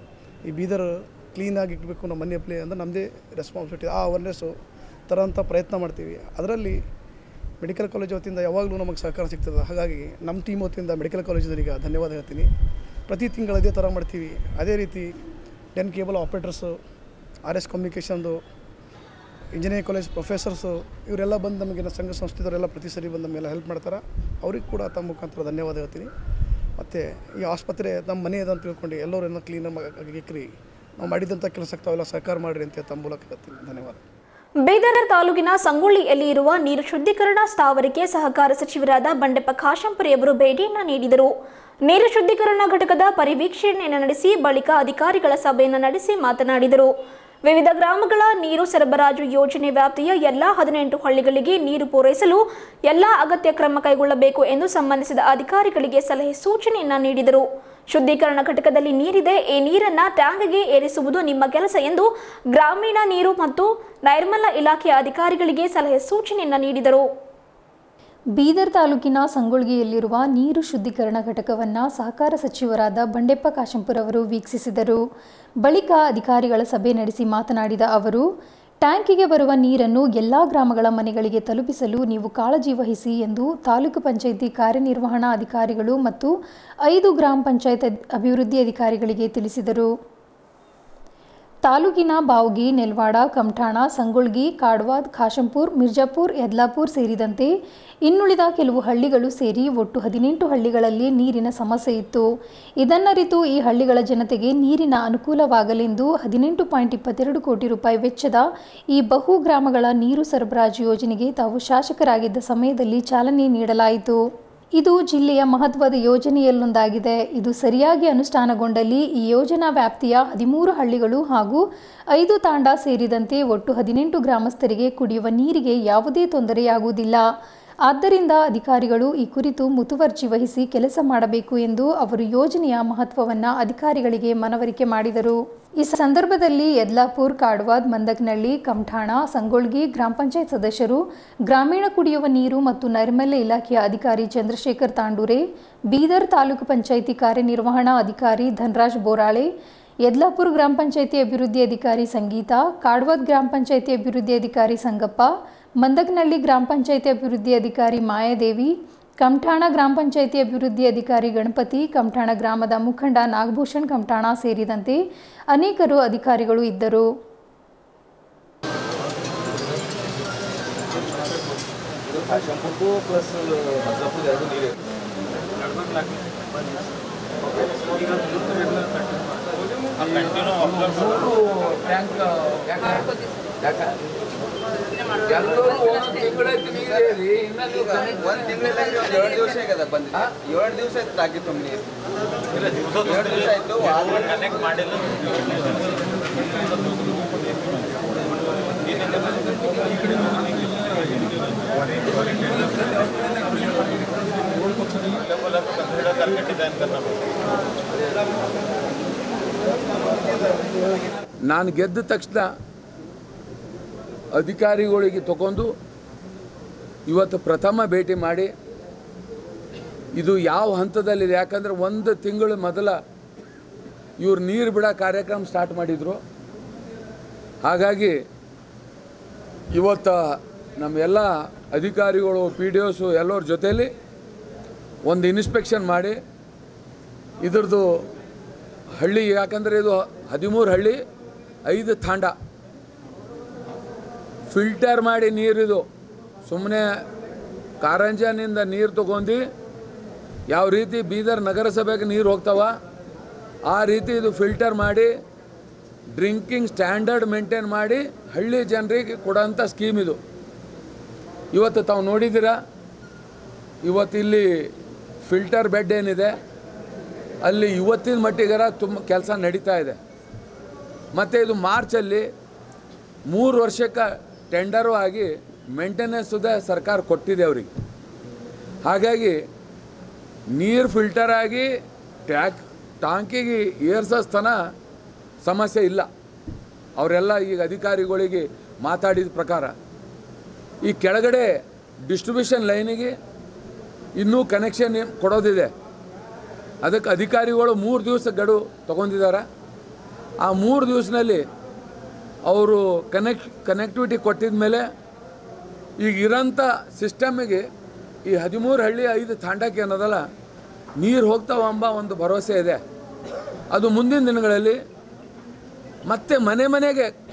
ಈ ಬೀದರ್ ಕ್ಲೀನಾಗಿ ಇಡಬೇಕು ನಮ್ಮ ಮನೆ ಪ್ಲೇ ಅಂದ್ರೆ ನಮ್ಮದೇ ರೆಸ್ಪಾನ್ಸಿಬಿಲಿಟಿ ಆ ಅವೇರ್ನೆಸ್ಸು ತರೋಂಥ ಪ್ರಯತ್ನ ಮಾಡ್ತೀವಿ ಅದರಲ್ಲಿ ಮೆಡಿಕಲ್ ಕಾಲೇಜ್ ವತಿಯಿಂದ ಯಾವಾಗಲೂ ನಮಗೆ ಸಹಕಾರ ಸಿಗ್ತದೆ ಹಾಗಾಗಿ ನಮ್ಮ ಟೀಮ್ ವತಿಯಿಂದ ಮೆಡಿಕಲ್ ಕಾಲೇಜರಿಗೆ ಧನ್ಯವಾದ ಹೇಳ್ತೀನಿ ಪ್ರತಿ ತಿಂಗಳು ಅದೇ ಥರ ಮಾಡ್ತೀವಿ ಅದೇ ರೀತಿ ten cable operators R S ಕಮ್ಯುನಿಕೇಷನ್ದು ಇಂಜಿನಿಯರಿಂಗ್ ಕಾಲೇಜ್ ಪ್ರೊಫೆಸರ್ಸು ಇವರೆಲ್ಲ ಬಂದು ನಮಗಿನ ಸಂಘ ಸಂಸ್ಥೆದವರೆಲ್ಲ ಪ್ರತಿ ಸರಿ ಬಂದು ನಮಗೆಲ್ಲ ಹೆಲ್ಪ್ ಮಾಡ್ತಾರೆ ಅವ್ರಿಗೆ ಕೂಡ ತಮ್ಮ ಮುಖಾಂತರ ಧನ್ಯವಾದ ಹೇಳ್ತೀನಿ ಮತ್ತು ಈ ಆಸ್ಪತ್ರೆ ನಮ್ಮ ಮನೆ ಇದೆ ಅಂತ ತಿಳ್ಕೊಂಡು ಎಲ್ಲರೂ ಏನೋ ಕ್ಲೀನಾಗಿ ನಾವು ಮಾಡಿದಂಥ ಕೆಲಸಕ್ಕೆ ತಾವೆಲ್ಲ ಸಹಕಾರ ಮಾಡಿರಿ ಅಂತ ತಮ್ಮ ಮೂಲಕ ಹೇಳ್ತೀನಿ ಧನ್ಯವಾದ ಬೀದರ್ ತಾಲೂಕಿನ ಸಂಗೊಳ್ಳಿಯಲ್ಲಿ ಇರುವ ನೀರು ಶುದ್ಧೀಕರಣ ಸ್ಥಾವರಕ್ಕೆ ಸಹಕಾರ ಸಚಿವರಾದ ಬಂಡೆಪ್ಪ ಖಾಶಂಪುರಿ ಅವರು ಭೇಟಿಯನ್ನ ನೀಡಿದರು ನೀರು ಶುದ್ಧೀಕರಣ ಘಟಕದ ಪರಿವೀಕ್ಷಣೆಯನ್ನು ನಡೆಸಿ ಬಳಿಕ ಅಧಿಕಾರಿಗಳ ಸಭೆಯನ್ನು ನಡೆಸಿ ಮಾತನಾಡಿದರು ವಿವಿಧ ಗ್ರಾಮಗಳ ನೀರು ಸರಬರಾಜು ಯೋಜನೆ ವ್ಯಾಪ್ತಿಯ ಎಲ್ಲಾ ಹದಿನೆಂಟು ಹಳ್ಳಿಗಳಿಗೆ ನೀರು ಪೂರೈಸಲು ಎಲ್ಲಾ ಅಗತ್ಯ ಕ್ರಮ ಕೈಗೊಳ್ಳಬೇಕು ಎಂದು ಸಂಬಂಧಿಸಿದ ಅಧಿಕಾರಿಗಳಿಗೆ ಸಲಹೆ ಸೂಚನೆಯನ್ನ ನೀಡಿದರು ಶುದ್ಧೀಕರಣ ಘಟಕದಲ್ಲಿ ನೀರಿದೆ ಈ ನೀರನ್ನ ಟ್ಯಾಂಕ್ಗೆ ಏರಿಸುವುದು ನಿಮ್ಮ ಕೆಲಸ ಎಂದು ಗ್ರಾಮೀಣ ನೀರು ಮತ್ತು ನೈರ್ಮಲ್ಯ ಇಲಾಖೆಯ ಅಧಿಕಾರಿಗಳಿಗೆ ಸಲಹೆ ಸೂಚನೆಯನ್ನ ನೀಡಿದರು ಬೀದರ್ ತಾಲೂಕಿನ ಸಂಗೊಳ್ಗಿಯಲ್ಲಿರುವ ನೀರು ಶುದ್ಧೀಕರಣ ಘಟಕವನ್ನು ಸಹಕಾರ ಸಚಿವರಾದ ಬಂಡೆಪ್ಪ ಕಾಶಂಪುರ್ ಅವರು ವೀಕ್ಷಿಸಿದರು ಬಳಿಕ ಅಧಿಕಾರಿಗಳ ಸಭೆ ನಡೆಸಿ ಮಾತನಾಡಿದ ಅವರು ಟ್ಯಾಂಕಿಗೆ ಬರುವ ನೀರನ್ನು ಎಲ್ಲ ಗ್ರಾಮಗಳ ಮನೆಗಳಿಗೆ ತಲುಪಿಸಲು ನೀವು ಕಾಳಜಿ ವಹಿಸಿ ಎಂದು ತಾಲೂಕು ಪಂಚಾಯಿತಿ ಕಾರ್ಯನಿರ್ವಹಣಾ ಅಧಿಕಾರಿಗಳು ಮತ್ತು ಐದು ಗ್ರಾಮ ಪಂಚಾಯತ್ ಅಭಿವೃದ್ಧಿ ಅಧಿಕಾರಿಗಳಿಗೆ ತಿಳಿಸಿದರು ತಾಲೂಕಿನ ಬಾವ್ಗಿ ನೆಲ್ವಾಡ ಕಮಠಾಣ ಸಂಗೊಳ್ಗಿ ಕಾಡ್ವಾದ್ ಖಾಶಂಪುರ್ ಮಿರ್ಜಾಪುರ್ ಯದ್ಲಾಪುರ್ ಸೇರಿದಂತೆ ಇನ್ನುಳಿದ ಕೆಲವು ಹಳ್ಳಿಗಳು ಸೇರಿ ಒಟ್ಟು ಹದಿನೆಂಟು ಹಳ್ಳಿಗಳಲ್ಲಿ ನೀರಿನ ಸಮಸ್ಯೆ ಇತ್ತು ಇದನ್ನರಿತು ಈ ಹಳ್ಳಿಗಳ ಜನತೆಗೆ ನೀರಿನ ಅನುಕೂಲವಾಗಲೆಂದು ಹದಿನೆಂಟು ಪಾಯಿಂಟ್ ಇಪ್ಪತ್ತೆರಡು ಕೋಟಿ ರೂಪಾಯಿ ವೆಚ್ಚದ ಈ ಬಹು ಗ್ರಾಮಗಳ ನೀರು ಸರಬರಾಜು ಯೋಜನೆಗೆ ತಾವು ಶಾಸಕರಾಗಿದ್ದ ಸಮಯದಲ್ಲಿ ಚಾಲನೆ ನೀಡಲಾಯಿತು ಇದು ಜಿಲ್ಲೆಯ ಮಹತ್ವದ ಯೋಜನೆಯಲ್ಲೊಂದಾಗಿದೆ ಇದು ಸರಿಯಾಗಿ ಅನುಷ್ಠಾನಗೊಂಡಲ್ಲಿ ಈ ಯೋಜನಾ ವ್ಯಾಪ್ತಿಯ ಹದಿಮೂರು ಹಳ್ಳಿಗಳು ಹಾಗೂ ಐದು ತಾಂಡ ಸೇರಿದಂತೆ ಒಟ್ಟು ಹದಿನೆಂಟು ಗ್ರಾಮಸ್ಥರಿಗೆ ಕುಡಿಯುವ ನೀರಿಗೆ ಯಾವುದೇ ತೊಂದರೆಯಾಗುವುದಿಲ್ಲ ಆದ್ದರಿಂದ ಅಧಿಕಾರಿಗಳು ಈ ಕುರಿತು ಮುತುವರ್ಜಿ ವಹಿಸಿ ಕೆಲಸ ಮಾಡಬೇಕು ಎಂದು ಅವರು ಯೋಜನೆಯ ಮಹತ್ವವನ್ನು ಅಧಿಕಾರಿಗಳಿಗೆ ಮನವರಿಕೆ ಮಾಡಿದರು ಈ ಸಂದರ್ಭದಲ್ಲಿ ಯದ್ಲಾಪುರ್ ಕಾಡ್ವಾದ್ ಮಂದಕ್ನಳ್ಳಿ ಕಮಠಾಣ ಸಂಗೊಳ್ಗಿ ಗ್ರಾಮ ಪಂಚಾಯತ್ ಸದಸ್ಯರು ಗ್ರಾಮೀಣ ಕುಡಿಯುವ ನೀರು ಮತ್ತು ನೈರ್ಮಲ್ಯ ಇಲಾಖೆಯ ಅಧಿಕಾರಿ ಚಂದ್ರಶೇಖರ್ ತಾಂಡೂರೆ ಬೀದರ್ ತಾಲೂಕು ಪಂಚಾಯಿತಿ ಕಾರ್ಯನಿರ್ವಹಣಾ ಅಧಿಕಾರಿ ಧನರಾಜ್ ಬೋರಾಳೆ ಯದ್ಲಾಪುರ್ ಗ್ರಾಮ ಪಂಚಾಯಿತಿ ಅಭಿವೃದ್ಧಿ ಅಧಿಕಾರಿ ಸಂಗೀತ ಕಾಡ್ವಾದ್ ಗ್ರಾಮ ಪಂಚಾಯಿತಿ ಅಭಿವೃದ್ಧಿ ಅಧಿಕಾರಿ ಸಂಗಪ್ಪ ಮಂದಕ್ನಳ್ಳಿ ಗ್ರಾಮ ಪಂಚಾಯಿತಿ ಅಭಿವೃದ್ಧಿ ಅಧಿಕಾರಿ ಮಾಯಾದೇವಿ ಕಮಠಾಣ ಗ್ರಾಮ ಪಂಚಾಯಿತಿ ಅಭಿವೃದ್ಧಿ ಅಧಿಕಾರಿ ಗಣಪತಿ ಕಮಠಾಣ ಗ್ರಾಮದ ಮುಖಂಡ ನಾಗಭೂಷಣ್ ಕಮಠಾಣ ಸೇರಿದಂತೆ ಅನೇಕರು ಅಧಿಕಾರಿಗಳು ಇದ್ದರು ಶಾಂಪೂ ಪ್ಲಸ್ ಮದ್ರಾಪುರ ಎರಡು ನೀರು ಮೂರು ಟ್ಯಾಂಕ್ ಯಾಕೆ ಎಲ್ಲರೂ ಒಂದು ತಿಂಗಳಾಯ್ತು ನೀರೇರಿ ಇನ್ನ ನೀವು connect- ಒಂದ್ ತಿಂಗಳಲ್ಲಿ ಏಳು ದಿವಸ ಆಗದ ಬಂದಿದೆ ಏಳು ದಿವಸ ಆಯ್ತು ಟಾಕಿ ತುಂಬ ನೀರು ಏಳು ದಿವಸ ಆಯ್ತು ಕನೆಕ್ಟ್ ಮಾಡಿಲ್ಲ ನಾನು ಗೆದ್ದ ತಕ್ಷಣ ಅಧಿಕಾರಿಗಳಿಗೆ ತಗೊಂಡು ಇವತ್ತು ಪ್ರಥಮ ಭೇಟಿ ಮಾಡಿ ಇದು ಯಾವ ಹಂತದಲ್ಲಿದೆ ಯಾಕಂದರೆ ಒಂದು ತಿಂಗಳು ಮೊದಲ ಇವ್ರು ನೀರು ಬಿಡೋ ಕಾರ್ಯಕ್ರಮ ಸ್ಟಾರ್ಟ್ ಮಾಡಿದರು ಹಾಗಾಗಿ ಇವತ್ತು ನಮ್ಮೆಲ್ಲ ಅಧಿಕಾರಿಗಳು ಪಿ ಡಿ ಒಸು ಎಲ್ಲರ ಜೊತೆಯಲ್ಲಿ ಒಂದು ಇನ್ಸ್ಪೆಕ್ಷನ್ ಮಾಡಿ ಇದ್ರದ್ದು ಹಳ್ಳಿ ಯಾಕಂದರೆ ಇದು ಹದಿಮೂರು ಹಳ್ಳಿ ಐದು ತಾಂಡ ಫಿಲ್ಟರ್ ಮಾಡಿ ನೀರಿದು ಸುಮ್ಮನೆ ಕಾರಂಜನಿಂದ ನೀರು ತಗೊಂಡು ಯಾವ ರೀತಿ ಬೀದರ್ ನಗರಸಭೆಗೆ ನೀರು ಹೋಗ್ತಾವ ಆ ರೀತಿ ಇದು ಫಿಲ್ಟರ್ ಮಾಡಿ ಡ್ರಿಂಕಿಂಗ್ ಸ್ಟ್ಯಾಂಡರ್ಡ್ ಮೇಂಟೈನ್ ಮಾಡಿ ಹಳ್ಳಿ ಜನರಿಗೆ ಕೊಡೋಂಥ ಸ್ಕೀಮ್ ಇದು ಇವತ್ತು ತಾವು ನೋಡಿದ್ದೀರಾ ಇವತ್ತು ಇಲ್ಲಿ ಫಿಲ್ಟರ್ ಬೆಡ್ ಏನಿದೆ ಅಲ್ಲಿ ಇವತ್ತಿನ ಮಟ್ಟಿಗರ ತುಂಬ ಕೆಲಸ ನಡೀತಾ ಇದೆ ಮತ್ತು ಇದು ಮಾರ್ಚಲ್ಲಿ ಮೂರು ವರ್ಷಕ್ಕೆ ಟೆಂಡರು ಆಗಿ ಮೇಂಟೆನೆನ್ಸ್ ಸುದ ಸರ್ಕಾರ ಕೊಟ್ಟಿದೆ ಅವರಿಗೆ ಹಾಗಾಗಿ ನೀರು ಫಿಲ್ಟರ್ ಆಗಿ ಟ್ಯಾಕ್ ಟಾಂಕಿಗೆ ಏರ್ಸಸ್ತನ ಸಮಸ್ಯೆ ಇಲ್ಲ ಅವರೆಲ್ಲ ಈಗ ಅಧಿಕಾರಿಗಳಿಗೆ ಮಾತಾಡಿದ ಪ್ರಕಾರ ಈ ಕೆಳಗಡೆ ಡಿಸ್ಟ್ರಿಬ್ಯೂಷನ್ ಲೈನಿಗೆ ಇನ್ನೂ ಕನೆಕ್ಷನ್ ಕೊಡೋದಿದೆ ಅದಕ್ಕೆ ಅಧಿಕಾರಿಗಳು ಮೂರು ದಿವಸ ಗಡುವು ತಗೊಂಡಿದ್ದಾರೆ ಆ ಮೂರು ದಿವಸದಲ್ಲಿ ಅವರು ಕನೆಕ್ಟ್ ಕನೆಕ್ಟಿವಿಟಿ ಕೊಟ್ಟಿದ ಮೇಲೆ ಈಗ ಇರೋಂಥ ಸಿಸ್ಟಮಿಗೆ ಈ ಹದಿಮೂರು ಹಳ್ಳಿ ಐದು ತಾಂಡಕ್ಕೆ ಅನ್ನೋದಲ್ಲ ನೀರು ಹೋಗ್ತಾವ ಎಂಬ ಒಂದು ಭರವಸೆ ಇದೆ ಅದು ಮುಂದಿನ ದಿನಗಳಲ್ಲಿ ಮತ್ತೆ ಮನೆ ಮನೆಗೆ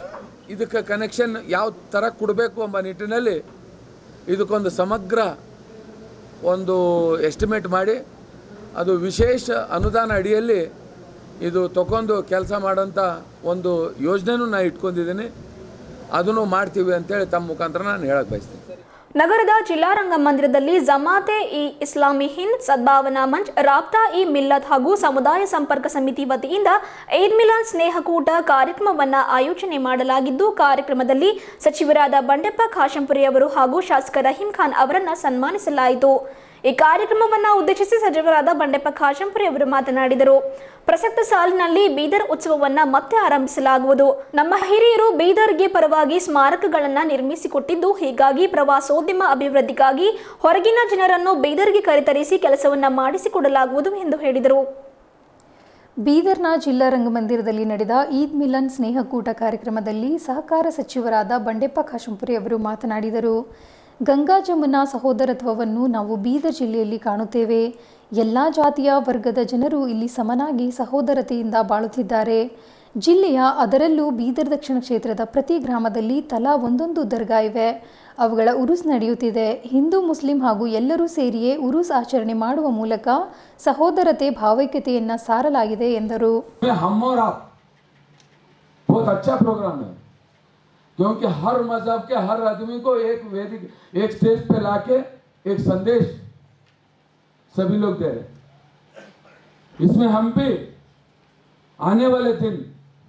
ಇದಕ್ಕೆ ಕನೆಕ್ಷನ್ ಯಾವ ಥರ ಕೊಡಬೇಕು ಎಂಬ ನಿಟ್ಟಿನಲ್ಲಿ ಇದಕ್ಕೊಂದು ಸಮಗ್ರ ಒಂದು ಎಸ್ಟಿಮೇಟ್ ಮಾಡಿ ಅದು ವಿಶೇಷ ಅನುದಾನ ಅಡಿಯಲ್ಲಿ ಇದು ತಗೊಂಡು ಕೆಲಸ ಮಾಡೋಂಥ ಒಂದು ಯೋಜನೆನೂ ನಾನು ಇಟ್ಕೊಂಡಿದ್ದೀನಿ ಅದನ್ನು ಮಾಡ್ತೀವಿ ಅಂತೇಳಿ ತಮ್ಮ ಮುಖಾಂತರ ನಾನು ಹೇಳಕ್ಕೆ ಬಯಸ್ತೀನಿ ನಗರದ ಜಿಲ್ಲಾ ರಂಗಮಂದಿರದಲ್ಲಿ ಜಮಾತೆ ಇ ಇಸ್ಲಾಮಿ ಹಿಂದ್ ಸದ್ಭಾವನಾ ಮಂಚ್ ರಾಬ್ತಾ ಇ ಮಿಲ್ಲತ್ ಹಾಗೂ ಸಮುದಾಯ ಸಂಪರ್ಕ ಸಮಿತಿ ವತಿಯಿಂದ ಈದ್ ಮಿಲಾನ್ ಸ್ನೇಹಕೂಟ ಕಾರ್ಯಕ್ರಮವನ್ನು ಆಯೋಜನೆ ಮಾಡಲಾಗಿದ್ದು ಕಾರ್ಯಕ್ರಮದಲ್ಲಿ ಸಚಿವರಾದ ಬಂಡೆಪ್ಪ ಖಾಶಂಪುರಿ ಅವರು ಹಾಗೂ ಶಾಸಕ ರಹೀಂ ಖಾನ್ ಅವರನ್ನು ಸನ್ಮಾನಿಸಲಾಯಿತು ಈ ಕಾರ್ಯಕ್ರಮವನ್ನು ಉದ್ದೇಶಿಸಿ ಸಚಿವರಾದ ಬಂಡೆಪ್ಪ ಖಾಶಂಪುರಿ ಅವರು ಮಾತನಾಡಿದರು ಪ್ರಸಕ್ತ ಸಾಲಿನಲ್ಲಿ ಬೀದರ್ ಉತ್ಸವವನ್ನ ಮತ್ತೆ ಆರಂಭಿಸಲಾಗುವುದು ನಮ್ಮ ಹಿರಿಯರು ಬೀದರ್ಗೆ ಪರವಾಗಿ ಸ್ಮಾರಕಗಳನ್ನು ನಿರ್ಮಿಸಿಕೊಟ್ಟಿದ್ದು ಹೀಗಾಗಿ ಪ್ರವಾಸೋದ್ಯಮ ಅಭಿವೃದ್ಧಿಗಾಗಿ ಹೊರಗಿನ ಜನರನ್ನು ಬೀದರ್ಗೆ ಕರೆತರಿಸಿ ಕೆಲಸವನ್ನ ಮಾಡಿಸಿಕೊಡಲಾಗುವುದು ಎಂದು ಹೇಳಿದರು ಬೀದರ್ನ ಜಿಲ್ಲಾ ರಂಗಮಂದಿರದಲ್ಲಿ ನಡೆದ ಈದ್ ಮಿಲನ್ ಸ್ನೇಹಕೂಟ ಕಾರ್ಯಕ್ರಮದಲ್ಲಿ ಸಹಕಾರ ಸಚಿವರಾದ ಬಂಡೆಪ್ಪ ಖಾಶಂಪುರಿ ಅವರು ಮಾತನಾಡಿದರು ಗಂಗಾ ಜಮುನಾ ಸಹೋದರತ್ವವನ್ನು ನಾವು ಬೀದರ್ ಜಿಲ್ಲೆಯಲ್ಲಿ ಕಾಣುತ್ತೇವೆ ಎಲ್ಲ ಜಾತಿಯ ವರ್ಗದ ಜನರು ಇಲ್ಲಿ ಸಮನಾಗಿ ಸಹೋದರತೆಯಿಂದ ಬಾಳುತ್ತಿದ್ದಾರೆ ಜಿಲ್ಲೆಯ ಅದರಲ್ಲೂ ಬೀದರ್ ದಕ್ಷಿಣ ಕ್ಷೇತ್ರದ ಪ್ರತಿ ಗ್ರಾಮದಲ್ಲಿ ತಲಾ ಒಂದೊಂದು ದರ್ಗಾ ಇವೆ ಅವುಗಳ ಉರುಸ್ ನಡೆಯುತ್ತಿದೆ ಹಿಂದೂ ಮುಸ್ಲಿಂ ಹಾಗೂ ಎಲ್ಲರೂ ಸೇರಿಯೇ ಉರುಸ್ ಆಚರಣೆ ಮಾಡುವ ಮೂಲಕ ಸಹೋದರತೆ ಭಾವೈಕ್ಯತೆಯನ್ನು ಸಾರಲಾಗಿದೆ ಎಂದರು में हम और आप बहुत अच्छा प्रोग्राम है क्योंकि हर मजहब के हर आदमी को एक वेदिक एक स्टेज पे लाके एक संदेश सभी लोग दे रहे इसमें हम भी आने वाले दिन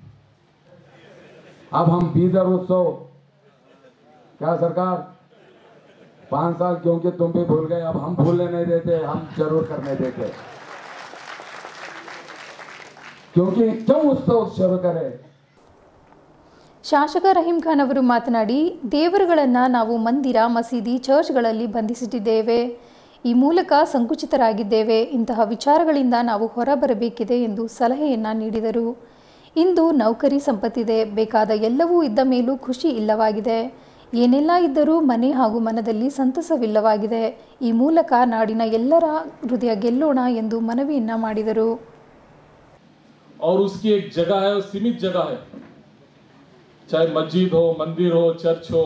अब हम बीदर उत्सव क्या सरकार पांच साल क्योंकि तुम भी भूल गए अब हम भूलने नहीं देते हम जरूर करने देते क्योंकि क्यों उत्सव शुरू करें ಶಾಸಕ ರಹೀಂ ಖಾನ್ ಅವರು ಮಾತನಾಡಿ ದೇವರುಗಳನ್ನು ನಾವು ಮಂದಿರ ಮಸೀದಿ ಚರ್ಚ್ಗಳಲ್ಲಿ ಬಂಧಿಸಿಟ್ಟಿದ್ದೇವೆ ಈ ಮೂಲಕ ಸಂಕುಚಿತರಾಗಿದ್ದೇವೆ ಇಂತಹ ವಿಚಾರಗಳಿಂದ ನಾವು ಹೊರಬರಬೇಕಿದೆ ಎಂದು ಸಲಹೆಯನ್ನ ನೀಡಿದರು ಇಂದು ನೌಕರಿ ಸಂಪತ್ತಿದೆ ಬೇಕಾದ ಎಲ್ಲವೂ ಇದ್ದ ಮೇಲೂ ಖುಷಿ ಇಲ್ಲವಾಗಿದೆ ಏನೆಲ್ಲ ಇದ್ದರೂ ಮನೆ ಹಾಗೂ ಮನದಲ್ಲಿ ಸಂತಸವಿಲ್ಲವಾಗಿದೆ ಈ ಮೂಲಕ ನಾಡಿನ ಎಲ್ಲರ ಹೃದಯ ಗೆಲ್ಲೋಣ ಎಂದು ಮನವಿಯನ್ನ ಮಾಡಿದರು और उसकी एक जगह है वो सीमित जगह है चाहे मस्जिद हो मंदिर हो चर्च हो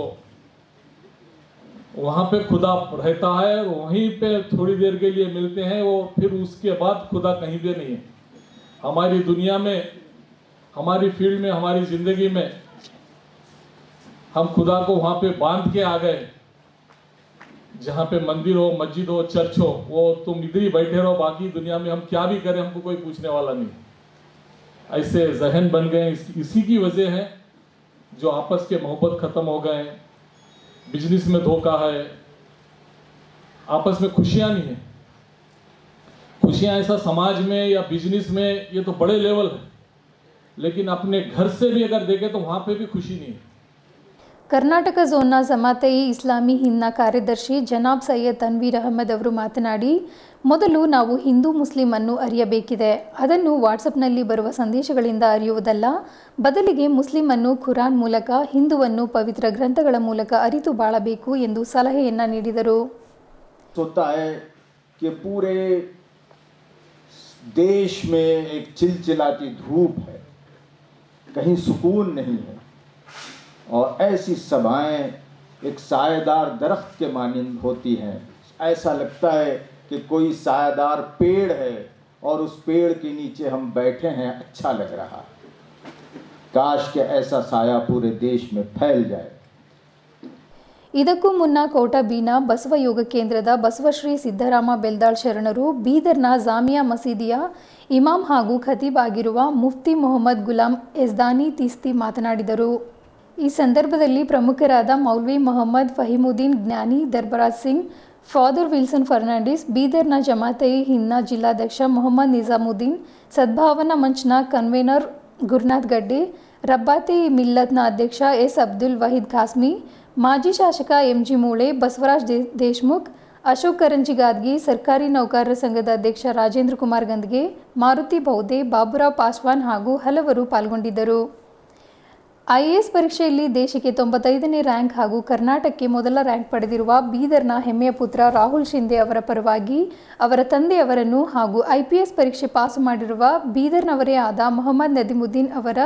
वहां पे खुदा रहता है और वहीं पे थोड़ी देर के लिए मिलते हैं वो फिर उसके बाद खुदा कहीं भी नहीं है हमारी दुनिया में हमारी फील्ड में हमारी जिंदगी में हम खुदा को वहां पे बांध के आ गए जहाँ पे मंदिर हो मस्जिद हो चर्च हो वो तुम इधर ही बैठे रहो बाकी दुनिया में हम क्या भी करें हमको कोई पूछने वाला नहीं ऐसे जहन बन गए इस, इसी की वजह है जो आपस के मोहब्बत खत्म हो गए बिजनेस में धोखा है आपस में खुशियां नहीं है खुशियां ऐसा समाज में या बिजनेस में ये तो बड़े लेवल है लेकिन अपने घर से भी अगर देखें तो वहां पे भी खुशी नहीं है ಕರ್ನಾಟಕ ಝೋನ್ನ ಜಮಾತೆ ಇ ಇಸ್ಲಾಮಿ ಹಿಂದ್ನ ಕಾರ್ಯದರ್ಶಿ ಜನಾಬ್ ಸೈಯದ್ ತನ್ವೀರ್ ಅಹಮದ್ ಅವರು ಮಾತನಾಡಿ ಮೊದಲು ನಾವು ಹಿಂದೂ ಮುಸ್ಲಿಂ ಅನ್ನು ಅರಿಯಬೇಕಿದೆ ಅದನ್ನು ವಾಟ್ಸಪ್ನಲ್ಲಿ ಬರುವ ಸಂದೇಶಗಳಿಂದ ಅರಿಯುವುದಲ್ಲ ಬದಲಿಗೆ ಮುಸ್ಲಿಂ ಅನ್ನು ಖುರಾನ್ ಮೂಲಕ ಹಿಂದುವನ್ನು ಪವಿತ್ರ ಗ್ರಂಥಗಳ ಮೂಲಕ ಅರಿತು ಬಾಳಬೇಕು ಎಂದು ಸಲಹೆಯನ್ನ ನೀಡಿದರು होता है कि पूरे देश में एक चिलचिलाती धूप है कहीं सुकून नहीं है और ऐसी सभाएं एक सायेदार दरख्त के मानंद होती हैं ऐसा लगता है कि कोई सायेदार पेड़ है और उस पेड़ के नीचे हम बैठे हैं अच्छा लग रहा है काश के ऐसा साया पूरे देश में फैल जाए ಇದಕ್ಕೂ ಮುನ್ನ ಕೋಟಬೀನ ಬಸವ ಯೋಗ ಕೇಂದ್ರದ ಬಸವಶ್ರೀ ಸಿದ್ದರಾಮ ಬೆಲ್ದಾಳ್ ಶರಣರು ಬೀದರ್ನ ಜಾಮಿಯಾ ಮಸೀದಿಯ ಇಮಾಮ್ ಹಾಗೂ ಖತೀಬ್ ಆಗಿರುವ ಮುಫ್ತಿ ಮೊಹಮ್ಮದ್ ಗುಲಾಂ ಎಸ್ದಾನಿ ತೀಸ್ತಿ ಮಾತನಾಡಿದರು ಈ ಸಂದರ್ಭದಲ್ಲಿ ಪ್ರಮುಖರಾದ ಮೌಲ್ವಿ ಮೊಹಮ್ಮದ್ ಫಹೀಮುದ್ದೀನ್ ಜ್ಞಾನಿ ದರ್ಬರಾಜ್ ಸಿಂಗ್ ಫಾದರ್ ವಿಲ್ಸನ್ ಫರ್ನಾಂಡಿಸ್ ಬೀದರ್ನ ಜಮಾತೆ ಹಿಂದ್ನ ಜಿಲ್ಲಾಧ್ಯಕ್ಷ ಮೊಹಮ್ಮದ್ ನಿಜಾಮುದ್ದೀನ್ ಸದ್ಭಾವನಾ ಮಂಚ್ನ ಕನ್ವೇನರ್ ಗುರುನಾಥ್ ಗಡ್ಡೆ ರಬ್ಬಾತಿ ಮಿಲ್ಲತ್ನ ಅಧ್ಯಕ್ಷ ಎಸ್ ಅಬ್ದುಲ್ ವಹೀದ್ ಖಾಸ್ಮಿ ಮಾಜಿ ಶಾಸಕ ಎಂಜಿ ಮೂಳೆ ಬಸವರಾಜ್ ದೇ ದೇಶ್ಮುಖ್ ಅಶೋಕ್ ಕರಂಜಿಗಾದ್ಗಿ ಸರ್ಕಾರಿ ನೌಕರರ ಸಂಘದ ಅಧ್ಯಕ್ಷ ರಾಜೇಂದ್ರ ಕುಮಾರ್ ಗಂದ್ಗೆ ಮಾರುತಿ ಬೌದ್ದೆ ಬಾಬುರಾವ್ ಪಾಸ್ವಾನ್ ಹಾಗೂ ಹಲವರು ಪಾಲ್ಗೊಂಡಿದ್ದರು ಐಎಎಸ್ ಪರೀಕ್ಷೆಯಲ್ಲಿ ದೇಶಕ್ಕೆ ತೊಂಬತ್ತೈದನೇ ರ್ಯಾಂಕ್ ಹಾಗೂ ಕರ್ನಾಟಕಕ್ಕೆ ಮೊದಲ ರ್ಯಾಂಕ್ ಪಡೆದಿರುವ ಬೀದರ್ನ ಹೆಮ್ಮೆಯ ಪುತ್ರ ರಾಹುಲ್ ಶಿಂದೆ ಅವರ ಪರವಾಗಿ ಅವರ ತಂದೆಯವರನ್ನು ಹಾಗೂ ಐಪಿಎಸ್ ಪರೀಕ್ಷೆ ಪಾಸು ಮಾಡಿರುವ ಬೀದರ್ನವರೇ ಆದ ಮೊಹಮ್ಮದ್ ನದಿಮುದ್ದೀನ್ ಅವರ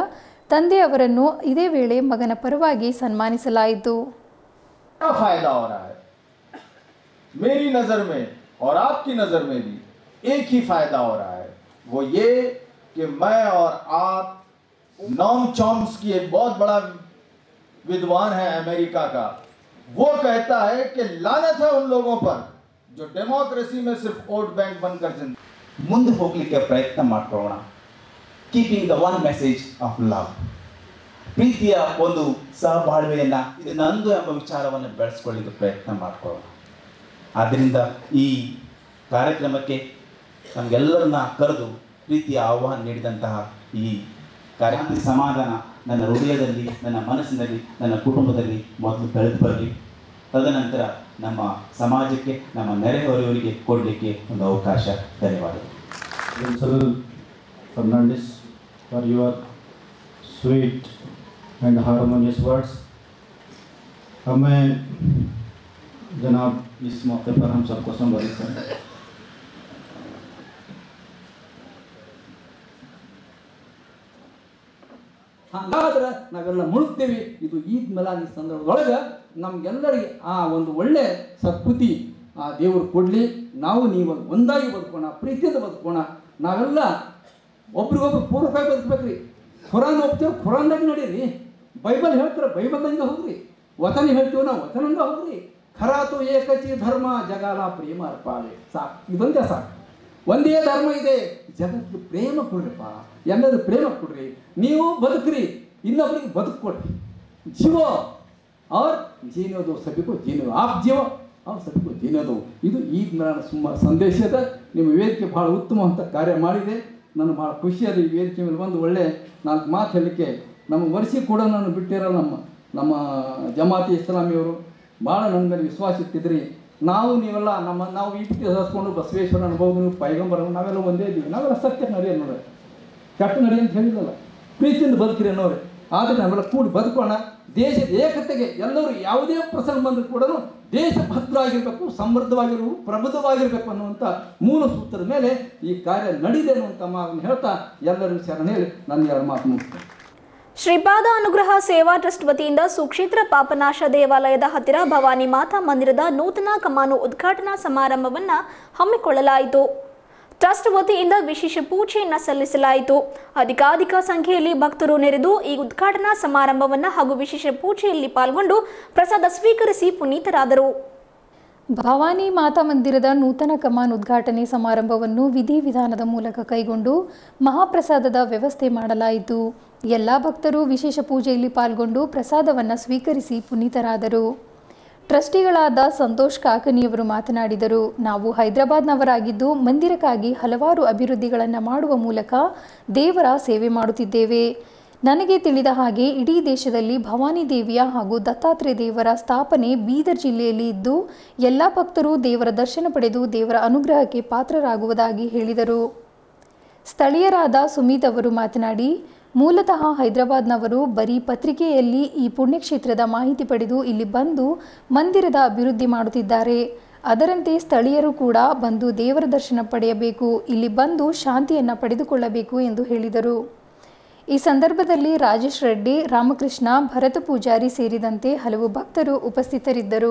ತಂದೆಯವರನ್ನು ಇದೇ ವೇಳೆ ಮಗನ ಪರವಾಗಿ ಸನ್ಮಾನಿಸಲಾಯಿತು क्या फायदा हो रहा है मेरी नजर में और आपकी नजर में भी एक ही फायदा हो रहा है वो ये कि मैं और आप नॉम चॉम्स्की एक बहुत बड़ा विद्वान है अमेरिका का वो कहता है कि लानत है उन लोगों पर जो डेमोक्रेसी में सिर्फ वोट बैंक बनकर जिंदा ಮುಂದೆ ಹೋಗಲಿಕ್ಕೆ ಪ್ರಯತ್ನ ಮಾಡ್ಕೊಳ್ಳೋಣ keeping the one message of love ಪ್ರೀತಿಯ ಒಂದು ಸಹಬಾಳ್ವೆಯನ್ನು ಇದು ನಂದು ಎಂಬ ವಿಚಾರವನ್ನು ಬೆಳೆಸ್ಕೊಳ್ಳಿಕ್ಕೆ ಪ್ರಯತ್ನ ಮಾಡ್ಕೊಳ್ಳೋಣ ಆದ್ದರಿಂದ ಈ ಕಾರ್ಯಕ್ರಮಕ್ಕೆ ನಮಗೆಲ್ಲರನ್ನ ಕರೆದು ಪ್ರೀತಿಯ ಆಹ್ವಾನ ನೀಡಿದಂತಹ ಈ ಕಾರ್ಯಕ್ರಮ ಸಮಾಧಾನ ನನ್ನ ಹೃದಯದಲ್ಲಿ ನನ್ನ ಮನಸ್ಸಿನಲ್ಲಿ ನನ್ನ ಕುಟುಂಬದಲ್ಲಿ ಮೊದಲು ಬೆಳೆದು ಬರಲಿ ತದನಂತರ ನಮ್ಮ ಸಮಾಜಕ್ಕೆ ನಮ್ಮ ನೆರೆಹೊರೆಯವರಿಗೆ ಕೊಡಲಿಕ್ಕೆ ಒಂದು ಅವಕಾಶ ಧನ್ಯವಾದಗಳು Principal Fernandez for your sweet and harmonious words. अब मैं जनाब इस मौके पर हम सबको संबोधित करें ಹಂಗಾದ್ರೆ ನಾವೆಲ್ಲ ಮುಳುಗ್ತೇವೆ ಇದು ಈದ್ ಮಿಲಾದ್ ಈ ಸಂದರ್ಭದೊಳಗೆ ನಮ್ಗೆಲ್ಲರಿಗೆ ಆ ಒಂದು ಒಳ್ಳೆ ಸದ್ಬುದ್ಧಿ ಆ ದೇವರು ಕೊಡಲಿ ನಾವು ನೀವು ಒಂದಾಗಿ ಬದುಕೋಣ ಪ್ರೀತಿಯಿಂದ ಬದುಕೋಣ ನಾವೆಲ್ಲ ಒಬ್ರಿಗೊಬ್ರು ಪೂರಕವಾಗಿ ಬದುಕ್ಬೇಕ್ರಿ ಖುರಾನ್ ಹೋಗ್ತೇವೆ ಖುರಾನ್ದಾಗ ನಡೀರಿ ಬೈಬಲ್ ಹೇಳ್ತಾರೆ ಬೈಬಲ್ದಂಗ ಹೋಗ್ರಿ ವಚನ ಹೇಳ್ತೀವಿ ನಾವು ವಚನಂಗ ಹೋಗ್ರಿ ಖರಾತು ಏಕಚಿ ಧರ್ಮ ಜಗಾಲ ಪ್ರೇಮ ಅರ್ಪಾಳೆ ಸಾಕು ಇದೊಂದೇ ಸಾಕು ಒಂದೇ ಧರ್ಮ ಇದೆ ಜಗತ್ತು ಪ್ರೇಮ ಕೊಡ್ರಿಪ್ಪ ಎಲ್ಲರೂ ಪ್ರೇಮ ಕೊಡ್ರಿ ನೀವು ಬದುಕ್ರಿ ಇನ್ನೊಬ್ರಿಗೆ ಬದುಕು ಕೊಡ್ರಿ ಜೀವ ಅವ್ರ ಜೀನೋದು ಸಭಿಕೋ ಜೀನೋ ಆಪ್ ಜೀವ ಅವ್ರು ಸಭಿಕೋ ಜೀನೋದು ಇದು ಈದ್ ಮಿಲಾನ್ ಸುಮ್ಮ ಸಂದೇಶದ ನಿಮ್ಮ ವೇದಿಕೆ ಭಾಳ ಉತ್ತಮವಂತ ಕಾರ್ಯ ಮಾಡಿದೆ ನನಗೆ ಭಾಳ ಖುಷಿಯಾದ ಈ ವೇದಿಕೆ ಮೇಲೆ ಬಂದು ಒಳ್ಳೆ ನಾಲ್ಕು ಮಾತು ಹೇಳಲಿಕ್ಕೆ ನಮ್ಮ ವರ್ಷಿ ಕೂಡ ನಾನು ಬಿಟ್ಟಿರೋ ನಮ್ಮ ನಮ್ಮ ಜಮಾತಿ ಇಸ್ಲಾಮಿಯವರು ಭಾಳ ನನ್ನ ಮೇಲೆ ವಿಶ್ವಾಸ ಇಟ್ಟಿದ್ರಿ ನಾವು ನೀವೆಲ್ಲ ನಮ್ಮ ನಾವು ಇಟ್ಟು ಹಸ್ಕೊಂಡು ಬಸವೇಶ್ವರ ಅನುಭವ ಪೈಗಂಬರ ನಾವೆಲ್ಲ ಒಂದೇ ಇದ್ದೀವಿ ನಾವೆಲ್ಲ ಸತ್ಯ ನಡೆಯೋದು ನೋಡಿ ಕೆಟ್ಟ ನಡಿ ಅಂತ ಹೇಳಿಲ್ಲಲ್ಲ ಪ್ರೀತಿಯಿಂದ ಬದುಕಿರಿ ಅನ್ನೋರೆ ಆದರೆ ನಾವೆಲ್ಲ ಕೂಡಿ ಬದುಕೋಣ ದೇಶದ ಏಕತೆಗೆ ಎಲ್ಲರೂ ಯಾವುದೇ ಪ್ರಸಂಗ ಬಂದರೂ ಕೂಡ ದೇಶ ಭದ್ರವಾಗಿರಬೇಕು ಸಮೃದ್ಧವಾಗಿರಬೇಕು ಪ್ರಬುದ್ಧವಾಗಿರಬೇಕು ಅನ್ನುವಂಥ ಮೂಲ ಸೂತ್ರದ ಮೇಲೆ ಈ ಕಾರ್ಯ ನಡೀದೆ ಅನ್ನುವಂಥ ಮಾತನ್ನು ಹೇಳ್ತಾ ಎಲ್ಲರಿಗೂ ಶರಣ ಹೇಳಿ ನನ್ನ ಎರಡು ಮಾತು ಮುಗಿಸ್ತೇನೆ ಶ್ರೀಪಾದ ಅನುಗ್ರಹ ಸೇವಾ ಟ್ರಸ್ಟ್ ವತಿಯಿಂದ ಸುಕ್ಷೇತ್ರ ಪಾಪನಾಶ ದೇವಾಲಯದ ಹತ್ತಿರ ಭವಾನಿ ಮಾತಾ ಮಂದಿರದ ನೂತನ ಕಮಾನು ಉದ್ಘಾಟನಾ ಸಮಾರಂಭವನ್ನ ಹಮ್ಮಿಕೊಳ್ಳಲಾಯಿತು ಟ್ರಸ್ಟ್ ವತಿಯಿಂದ ವಿಶೇಷ ಪೂಜೆಯನ್ನ ಸಲ್ಲಿಸಲಾಯಿತು ಅಧಿಕಾಧಿಕ ಸಂಖ್ಯೆಯಲ್ಲಿ ಭಕ್ತರು ನೆರೆದು ಈ ಉದ್ಘಾಟನಾ ಸಮಾರಂಭವನ್ನ ಹಾಗೂ ವಿಶೇಷ ಪೂಜೆಯಲ್ಲಿ ಪಾಲ್ಗೊಂಡು ಪ್ರಸಾದ ಸ್ವೀಕರಿಸಿ ಪುನೀತರಾದರು ಭವಾನಿ ಮಾತಾ ಮಂದಿರದ ನೂತನ ಕಮಾನ್ ಉದ್ಘಾಟನೆ ಸಮಾರಂಭವನ್ನು ವಿಧಿವಿಧಾನದ ಮೂಲಕ ಕೈಗೊಂಡು ಮಹಾಪ್ರಸಾದದ ವ್ಯವಸ್ಥೆ ಮಾಡಲಾಯಿತು ಎಲ್ಲ ಭಕ್ತರು ವಿಶೇಷ ಪೂಜೆಯಲ್ಲಿ ಪಾಲ್ಗೊಂಡು ಪ್ರಸಾದವನ್ನು ಸ್ವೀಕರಿಸಿ ಪುನೀತರಾದರು ಟ್ರಸ್ಟಿಗಳಾದ ಸಂತೋಷ್ ಕಾಕನಿಯವರು ಮಾತನಾಡಿದರು ನಾವು ಹೈದರಾಬಾದ್ನವರಾಗಿದ್ದು ಮಂದಿರಕ್ಕಾಗಿ ಹಲವಾರು ಅಭಿವೃದ್ಧಿಗಳನ್ನು ಮಾಡುವ ಮೂಲಕ ದೇವರ ಸೇವೆ ಮಾಡುತ್ತಿದ್ದೇವೆ ನನಗೆ ತಿಳಿದ ಹಾಗೆ ಇಡೀ ದೇಶದಲ್ಲಿ ಭವಾನಿ ದೇವಿಯ ಹಾಗೂ ದತ್ತಾತ್ರೇಯ ದೇವರ ಸ್ಥಾಪನೆ ಬೀದರ್ ಜಿಲ್ಲೆಯಲ್ಲಿ ಇದ್ದು ಎಲ್ಲ ಭಕ್ತರು ದೇವರ ದರ್ಶನ ಪಡೆದು ದೇವರ ಅನುಗ್ರಹಕ್ಕೆ ಪಾತ್ರರಾಗುವುದಾಗಿ ಹೇಳಿದರು ಸ್ಥಳೀಯರಾದ ಸುಮಿತ್ ಅವರು ಮಾತನಾಡಿ ಮೂಲತಃ ಹೈದರಾಬಾದ್ನವರು ಬರೀ ಪತ್ರಿಕೆಯಲ್ಲಿ ಈ ಪುಣ್ಯಕ್ಷೇತ್ರದ ಮಾಹಿತಿ ಪಡೆದು ಇಲ್ಲಿ ಬಂದು ಮಂದಿರದ ಅಭಿವೃದ್ಧಿ ಮಾಡುತ್ತಿದ್ದಾರೆ ಅದರಂತೆ ಸ್ಥಳೀಯರು ಕೂಡ ಬಂದು ದೇವರ ದರ್ಶನ ಪಡೆಯಬೇಕು ಇಲ್ಲಿ ಬಂದು ಶಾಂತಿಯನ್ನು ಪಡೆದುಕೊಳ್ಳಬೇಕು ಎಂದು ಹೇಳಿದರು ಈ ಸಂದರ್ಭದಲ್ಲಿ ರಾಜೇಶ್ ರೆಡ್ಡಿ ರಾಮಕೃಷ್ಣ ಭರತ ಪೂಜಾರಿ ಸೇರಿದಂತೆ ಹಲವು ಭಕ್ತರು ಉಪಸ್ಥಿತರಿದ್ದರು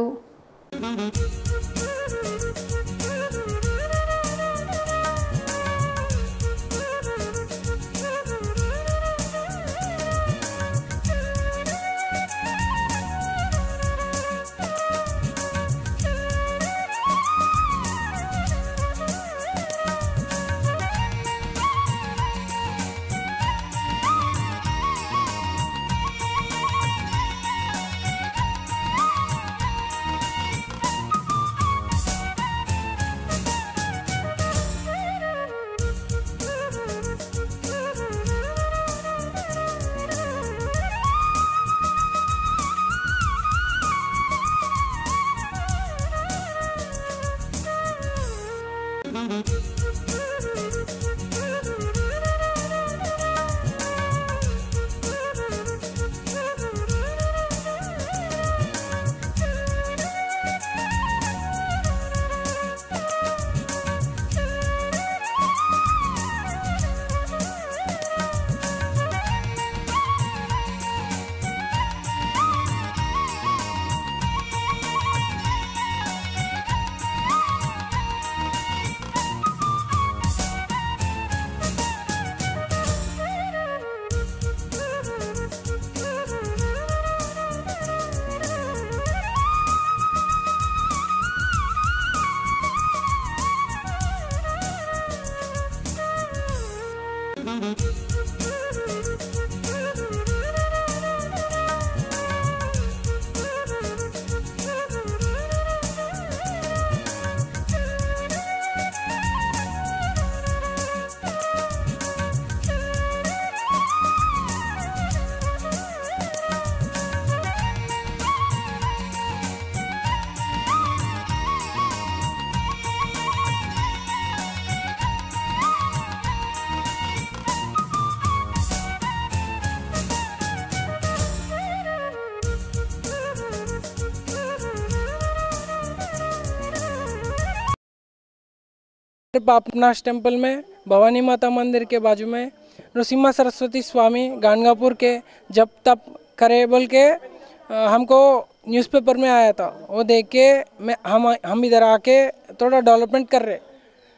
पापनाश टेम्पल में भवानी माता मंदिर के बाजू में नृसिम्हा सरस्वती स्वामी गानगापुर के जब तप करे बोल के अ, हमको न्यूज़पेपर में आया था वो देख के मैं हम हम इधर आके थोड़ा डेवलपमेंट कर रहे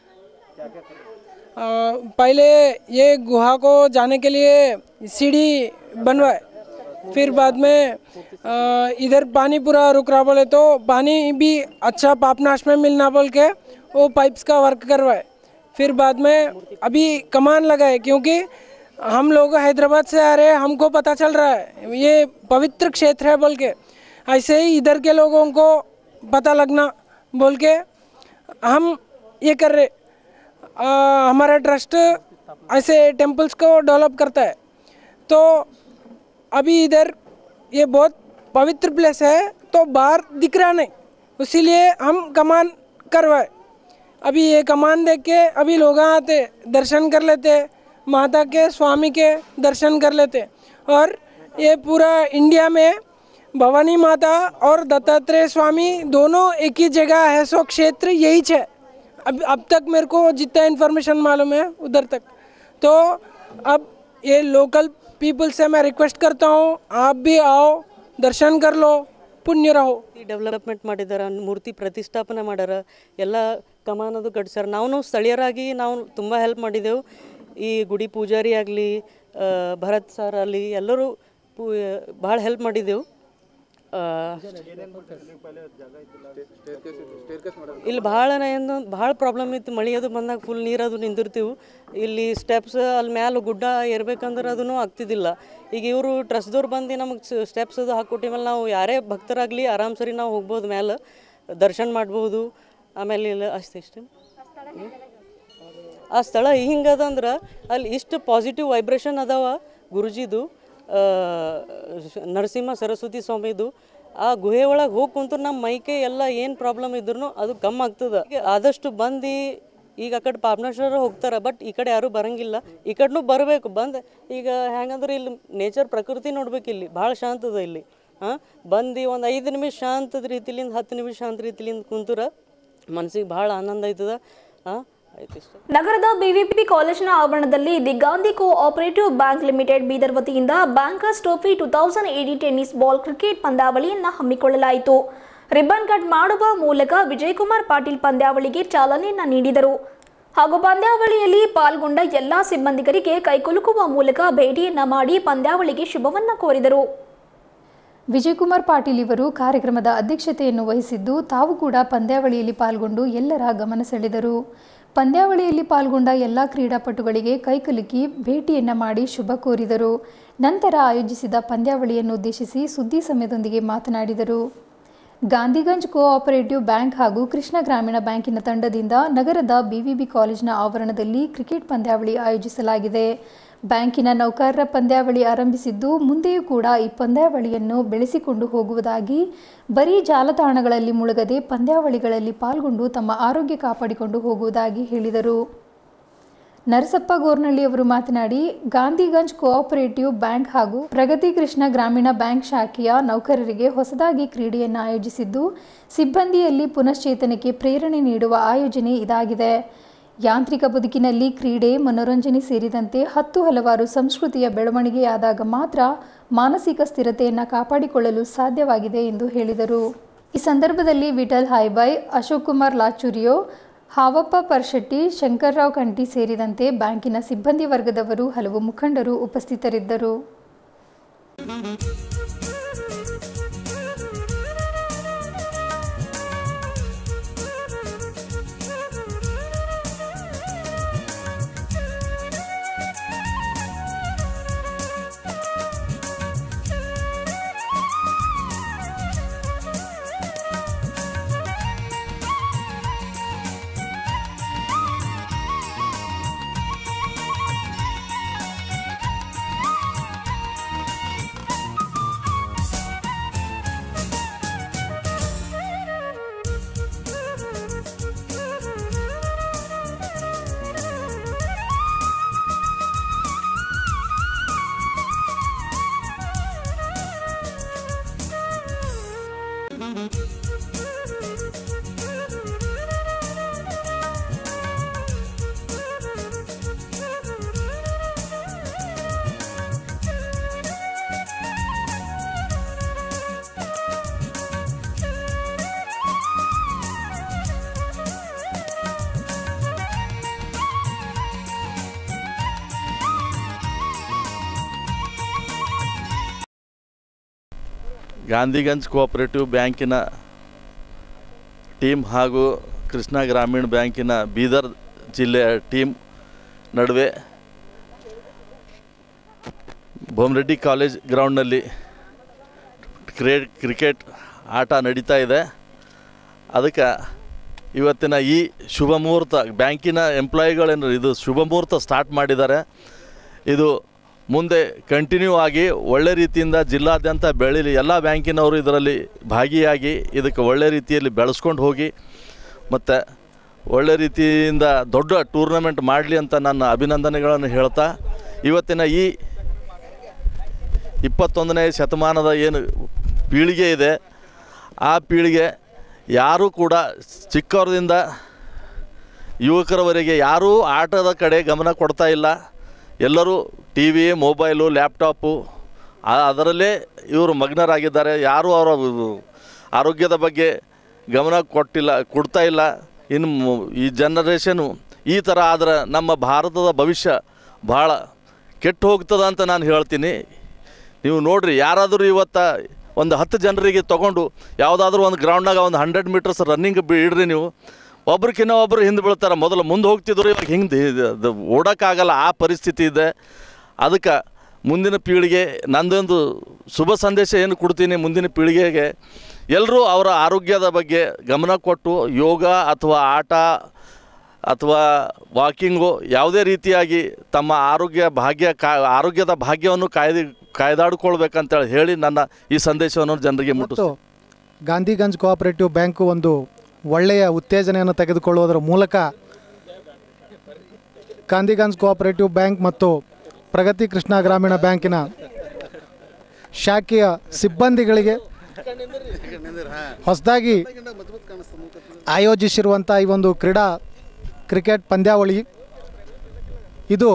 अ, पहले ये गुहा को जाने के लिए सीढ़ी बनवाए फिर बाद में अ, इधर पानी पूरा रुक रहा बोले तो पानी भी अच्छा पापनाश में मिलना बोल के वो पाइप्स का वर्क करवाए फिर बाद में अभी कमान लगाए क्योंकि हम लोग हैदराबाद से आ रहे हैं हमको पता चल रहा है ये पवित्र क्षेत्र है बोल के ऐसे ही इधर के लोगों को पता लगना बोल के हम ये कर रहे आ, हमारा ट्रस्ट ऐसे टेम्पल्स को डेवलप करता है तो अभी इधर ये बहुत पवित्र प्लेस है तो बाहर दिख रहा नहीं इसीलिए हम कमान करवाए अभी ये कमान देख के अभी लोग आते दर्शन कर लेते माता के स्वामी के दर्शन कर लेते और ये पूरा इंडिया में भवानी माता और दत्तात्रेय स्वामी दोनों एक ही जगह है सो क्षेत्र यही है अब अब तक मेरे को जितना इन्फॉर्मेशन मालूम है उधर तक तो अब ये लोकल पीपल से मैं रिक्वेस्ट करता हूँ आप भी आओ दर्शन कर लो ಪುಣ್ಯ ರಹೋ ಡೆವಲಪ್ಮೆಂಟ್ ಮಾಡಿದ್ದಾರೆ ಮೂರ್ತಿ ಪ್ರತಿಷ್ಠಾಪನೆ ಮಾಡ್ಯಾರ ಎಲ್ಲ ಕಮಾನದು ಕಟ್ಸ್ಯಾರ ನಾವು ಸ್ಥಳೀಯರಾಗಿ ನಾವು ತುಂಬ ಹೆಲ್ಪ್ ಮಾಡಿದೆವು ಈ ಗುಡಿ ಪೂಜಾರಿ ಆಗಲಿ ಭರತ್ ಸರ್ ಆಗಲಿ ಎಲ್ಲರೂ ಪೂ ಭಾಳ ಹೆಲ್ಪ್ ಮಾಡಿದೆವು ಆ, ಇಲ್ಲಿ ಭಾಳ ಏನು ಭಾಳ ಪ್ರಾಬ್ಲಮ್ ಇತ್ತು ಮಳೆ ಅದು ಬಂದಾಗ ಫುಲ್ ನೀರದು ನಿಂದಿರ್ತೀವಿ ಇಲ್ಲಿ ಸ್ಟೆಪ್ಸ್ ಅಲ್ಲಿ ಮ್ಯಾಲೆ ಗುಡ್ಡ ಏರ್ಬೇಕಂದ್ರೆ ಅದೂ ಆಗ್ತಿದ್ದಿಲ್ಲ ಈಗ ಇವರು ಟ್ರಸ್ದವ್ರು ಬಂದು ನಮಗೆ ಸ್ಟೆಪ್ಸ್ ಅದು ಹಾಕ್ಕೊಟ್ಟಿ ಮೇಲೆ ನಾವು ಯಾರೇ ಭಕ್ತರಾಗಲಿ ಆರಾಮ್ ಸರಿ ನಾವು ಹೋಗ್ಬೋದು ಮ್ಯಾಲೆ ದರ್ಶನ ಮಾಡ್ಬೋದು ಆಮೇಲೆ ಇಲ್ಲ ಅಷ್ಟೇ ಇಷ್ಟು ಆ ಸ್ಥಳ ಹಿಂಗದಂದ್ರೆ ಅಲ್ಲಿ ಇಷ್ಟು ಪಾಸಿಟಿವ್ ವೈಬ್ರೇಷನ್ ಅದಾವ ಗುರುಜಿದು ಆ, ಶ- ನರಸಿಂಹ ಸರಸ್ವತಿ ಸ್ವಾಮಿದು ಆ ಗುಹೆ ಒಳಗೆ ಹೋಗಿ ಕುಂತು ನಮ್ಮ ಮೈಕೆ ಎಲ್ಲ ಏನು ಪ್ರಾಬ್ಲಮ್ ಇದ್ರೂ ಅದು ಕಮ್ಮಿ ಆಗ್ತದೆ ಈಗ ಆದಷ್ಟು ಬಂದು ಈಗ ಆ ಕಡೆ ಪಾಪನಾಶ್ವರ ಹೋಗ್ತಾರೆ ಬಟ್ ಈ ಕಡೆ ಯಾರೂ ಬರಂಗಿಲ್ಲ ಈ ಕಡೆನೂ ಬರಬೇಕು ಬಂದು ಈಗ ಹೆಂಗಂದ್ರೆ ಇಲ್ಲಿ ನೇಚರ್ ಪ್ರಕೃತಿ ನೋಡ್ಬೇಕು ಇಲ್ಲಿ ಭಾಳ ಶಾಂತ ಅದ ಇಲ್ಲಿ ಹಾಂ ಬಂದು ಒಂದು ಐದು ನಿಮಿಷ ಶಾಂತದ ರೀತಿಲಿಂದ ಹತ್ತು ನಿಮಿಷ ಶಾಂತ ರೀತಿಲಿಂದ ಕುಂತರ ಮನ್ಸಿಗೆ ಭಾಳ ಆನಂದ ಆಯ್ತದ ಹಾಂ ಆಯ್ತು ಇಷ್ಟ ನಗರದ ಬಿವಿಪಿ ಕಾಲೇಜಿನ ಆವರಣದಲ್ಲಿ the Gandhi cooperative bank limited Bidar ವತಿಯಿಂದ bankers trophy two thousand eighteen tennis ball cricket ಪಂದ್ಯಾವಳಿಯನ್ನು ಹಮ್ಮಿಕೊಳ್ಳಲಾಯಿತು ರಿಬ್ಬನ್ ಕಟ್ ಮಾಡುವ ಮೂಲಕ ವಿಜಯಕುಮಾರ್ ಪಾಟೀಲ್ ಪಂದ್ಯಾವಳಿಗೆ ಚಾಲನೆಯನ್ನ ನೀಡಿದರು ಹಾಗೂ ಪಂದ್ಯಾವಳಿಯಲ್ಲಿ ಪಾಲ್ಗೊಂಡ ಎಲ್ಲಾ ಸಿಬ್ಬಂದಿಗರಿಗೆ ಕೈಕುಲುಕುವ ಮೂಲಕ ಭೇಟಿಯನ್ನ ಮಾಡಿ ಪಂದ್ಯಾವಳಿಗೆ ಶುಭವನ್ನ ಕೋರಿದರು ವಿಜಯಕುಮಾರ್ ಪಾಟೀಲ್ ಇವರು ಕಾರ್ಯಕ್ರಮದ ಅಧ್ಯಕ್ಷತೆಯನ್ನು ವಹಿಸಿದ್ದು ತಾವು ಕೂಡ ಪಂದ್ಯಾವಳಿಯಲ್ಲಿ ಪಾಲ್ಗೊಂಡು ಎಲ್ಲರ ಗಮನ ಸೆಳೆದರು ಪಂದ್ಯಾವಳಿಯಲ್ಲಿ ಪಾಲ್ಗೊಂಡ ಎಲ್ಲ ಕ್ರೀಡಾಪಟುಗಳಿಗೆ ಕೈಕುಲುಕಿ ಭೇಟಿಯನ್ನ ಮಾಡಿ ಶುಭ ಕೋರಿದರು ನಂತರ ಆಯೋಜಿಸಿದ ಪಂದ್ಯಾವಳಿಯನ್ನು ಉದ್ದೇಶಿಸಿ ಸುದ್ದಿ ಸಮಯದೊಂದಿಗೆ ಮಾತನಾಡಿದರು ಗಾಂಧಿಗಂಜ್ ಕೋಆಪರೇಟಿವ್ ಬ್ಯಾಂಕ್ ಹಾಗೂ ಕೃಷ್ಣ ಗ್ರಾಮೀಣ ಬ್ಯಾಂಕಿನ ತಂಡದಿಂದ ನಗರದ ಬಿವಿಬಿ ಕಾಲೇಜಿನ ಆವರಣದಲ್ಲಿ ಕ್ರಿಕೆಟ್ ಪಂದ್ಯಾವಳಿ ಆಯೋಜಿಸಲಾಗಿದೆ ಬ್ಯಾಂಕಿನ ನೌಕರರ ಪಂದ್ಯಾವಳಿ ಆರಂಭಿಸಿದ್ದು ಮುಂದೆಯೂ ಕೂಡ ಈ ಪಂದ್ಯಾವಳಿಯನ್ನು ಬೆಳೆಸಿಕೊಂಡು ಹೋಗುವುದಾಗಿ ಬರೀ ಜಾಲತಾಣಗಳಲ್ಲಿ ಮುಳುಗದೆ ಪಂದ್ಯಾವಳಿಗಳಲ್ಲಿ ಪಾಲ್ಗೊಂಡು ತಮ್ಮ ಆರೋಗ್ಯ ಕಾಪಾಡಿಕೊಂಡು ಹೋಗುವುದಾಗಿ ಹೇಳಿದರು ನರಸಪ್ಪ ಗೋರ್ನಳ್ಳಿ ಅವರು ಮಾತನಾಡಿ ಗಾಂಧಿಗಂಜ್ ಕೋಆಪರೇಟಿವ್ ಬ್ಯಾಂಕ್ ಹಾಗೂ ಪ್ರಗತಿ ಕೃಷ್ಣ ಗ್ರಾಮೀಣ ಬ್ಯಾಂಕ್ ಶಾಖೆಯ ನೌಕರರಿಗೆ ಹೊಸದಾಗಿ ಕ್ರೀಡೆಯನ್ನು ಆಯೋಜಿಸಿದ್ದು ಸಿಬ್ಬಂದಿಯಲ್ಲಿ ಪುನಶ್ಚೇತನಕ್ಕೆ ಪ್ರೇರಣೆ ನೀಡುವ ಆಯೋಜನೆ ಇದಾಗಿದೆ ಯಾಂತ್ರಿಕ ಬದುಕಿನಲ್ಲಿ ಕ್ರೀಡೆ ಮನೋರಂಜನೆ ಸೇರಿದಂತೆ ಹತ್ತು ಹಲವಾರು ಸಂಸ್ಕೃತಿಯ ಬೆಳವಣಿಗೆಯಾದಾಗ ಮಾತ್ರ ಮಾನಸಿಕ ಸ್ಥಿರತೆಯನ್ನು ಕಾಪಾಡಿಕೊಳ್ಳಲು ಸಾಧ್ಯವಾಗಿದೆ ಎಂದು ಹೇಳಿದರು ಈ ಸಂದರ್ಭದಲ್ಲಿ ವಿಠಲ್ ಹಾಯ್ಬಾಯ್ ಅಶೋಕ್ ಕುಮಾರ್ ಲಾಚುರಿಯೋ ಹಾವಪ್ಪ ಪರ್ಶೆಟ್ಟಿ ಶಂಕರ್ರಾವ್ ಕಂಟಿ ಸೇರಿದಂತೆ ಬ್ಯಾಂಕಿನ ಸಿಬ್ಬಂದಿ ವರ್ಗದವರು ಹಲವು ಮುಖಂಡರು ಉಪಸ್ಥಿತರಿದ್ದರು ಗಾಂಧಿಗಂಜ್ ಕೋಆಪರೇಟಿವ್ ಬ್ಯಾಂಕಿನ ಟೀಮ್ ಹಾಗೂ ಕೃಷ್ಣ ಗ್ರಾಮೀಣ ಬ್ಯಾಂಕಿನ ಬೀದರ್ ಜಿಲ್ಲೆಯ ಟೀಮ್ ನಡುವೆ ಬೊಮ್ಮರೆಡ್ಡಿ ಕಾಲೇಜ್ ಗ್ರೌಂಡ್ನಲ್ಲಿ ಕ್ರೇ ಕ್ರಿಕೆಟ್ ಆಟ ನಡೀತಾ ಇದೆ ಅದಕ್ಕೆ ಇವತ್ತಿನ ಈ ಶುಭ ಮುಹೂರ್ತ ಬ್ಯಾಂಕಿನ ಎಂಪ್ಲಾಯಿಗಳೇನು ಇದು ಶುಭ ಮುಹೂರ್ತ ಸ್ಟಾರ್ಟ್ ಮಾಡಿದ್ದಾರೆ ಇದು ಮುಂದೆ ಕಂಟಿನ್ಯೂ ಆಗಿ ಒಳ್ಳೆ ರೀತಿಯಿಂದ ಜಿಲ್ಲಾದ್ಯಂತ ಬೆಳೀಲಿ ಎಲ್ಲ ಬ್ಯಾಂಕಿನವರು ಇದರಲ್ಲಿ ಭಾಗಿಯಾಗಿ ಇದಕ್ಕೆ ಒಳ್ಳೆ ರೀತಿಯಲ್ಲಿ ಬೆಳೆಸ್ಕೊಂಡು ಹೋಗಿ ಮತ್ತು ಒಳ್ಳೆ ರೀತಿಯಿಂದ ದೊಡ್ಡ ಟೂರ್ನಮೆಂಟ್ ಮಾಡಲಿ ಅಂತ ನನ್ನ ಅಭಿನಂದನೆಗಳನ್ನು ಹೇಳ್ತಾ ಇವತ್ತಿನ ಈ ಇಪ್ಪತ್ತೊಂದನೇ ಶತಮಾನದ ಏನು ಪೀಳಿಗೆ ಇದೆ ಆ ಪೀಳಿಗೆ ಯಾರೂ ಕೂಡ ಚಿಕ್ಕವರದಿಂದ ಯುವಕರವರೆಗೆ ಯಾರೂ ಆಟದ ಕಡೆ ಗಮನ ಕೊಡ್ತಾ ಇಲ್ಲ ಎಲ್ಲರೂ ಟಿ ವಿ ಮೊಬೈಲು ಲ್ಯಾಪ್ಟಾಪು ಆ- ಅದರಲ್ಲೇ ಇವರು ಮಗ್ನರಾಗಿದ್ದಾರೆ ಯಾರೂ ಅವರ ಆರೋಗ್ಯದ ಬಗ್ಗೆ ಗಮನ ಕೊಟ್ಟಿಲ್ಲ ಕೊಡ್ತಾ ಇಲ್ಲ ಇನ್ನು ಮು- ಈ ಜನರೇಷನು ಈ ಥರ ಆದ್ರೆ ನಮ್ಮ ಭಾರತದ ಭವಿಷ್ಯ ಭಾಳ ಕೆಟ್ಟು ಹೋಗ್ತದ ಅಂತ ನಾನು ಹೇಳ್ತೀನಿ ನೀವು ನೋಡ್ರಿ ಯಾರಾದರೂ ಇವತ್ತು ಒಂದು ಹತ್ತು ಜನರಿಗೆ ತೊಗೊಂಡು ಯಾವುದಾದ್ರೂ ಒಂದು ಗ್ರೌಂಡ್ನಾಗ ಒಂದು ಹಂಡ್ರೆಡ್ ಮೀಟರ್ಸ್ ರನ್ನಿಂಗ್ ಬಿಡ್ರಿ ನೀವು ಒಬ್ರಿಗಿನ್ನ ಒಬ್ರು ಹಿಂದೆ ಬೀಳ್ತಾರೆ ಮೊದಲು ಮುಂದೆ ಹೋಗ್ತಿದ್ರು ಇವಾಗ ಹಿಂದೆ ಅದು ಓಡೋಕ್ಕಾಗಲ್ಲ ಆ ಪರಿಸ್ಥಿತಿ ಇದೆ ಅದಕ್ಕೆ ಮುಂದಿನ ಪೀಳಿಗೆ ನಂದೊಂದು ಶುಭ ಸಂದೇಶ ಏನು ಕೊಡ್ತೀನಿ ಮುಂದಿನ ಪೀಳಿಗೆಗೆ ಎಲ್ಲರೂ ಅವರ ಆರೋಗ್ಯದ ಬಗ್ಗೆ ಗಮನ ಕೊಟ್ಟು ಯೋಗ ಅಥವಾ ಆಟ ಅಥವಾ ವಾಕಿಂಗು ಯಾವುದೇ ರೀತಿಯಾಗಿ ತಮ್ಮ ಆರೋಗ್ಯ ಭಾಗ್ಯ ಕಾ ಆರೋಗ್ಯದ ಭಾಗ್ಯವನ್ನು ಕಾಯ್ದು ಕಾಯ್ದಾಡ್ಕೊಳ್ಬೇಕಂತೇಳಿ ಹೇಳಿ ನನ್ನ ಈ ಸಂದೇಶವನ್ನು ಜನರಿಗೆ ಮುಟ್ಟಿಸ್ ಗಾಂಧಿಗಂಜ್ ಕೋಆಪರೇಟಿವ್ ಬ್ಯಾಂಕು ಒಂದು ಒಳ್ಳೆಯ ಉತ್ತೇಜನೆಯನ್ನು ತೆಗೆದುಕೊಳ್ಳುವುದರ ಮೂಲಕ ಗಾಂಧಿಗಂಜ್ ಕೋಆಪರೇಟಿವ್ ಬ್ಯಾಂಕ್ ಮತ್ತು ಪ್ರಗತಿ ಕೃಷ್ಣ ಗ್ರಾಮೀಣ ಬ್ಯಾಂಕಿನ ಶಾಖೆಯ ಸಿಬ್ಬಂದಿಗಳಿಗೆ ಹೊಸದಾಗಿ ಆಯೋಜಿಸಿರುವಂಥ ಈ ಒಂದು ಕ್ರೀಡಾ ಕ್ರಿಕೆಟ್ ಪಂದ್ಯಾವಳಿ ಇದು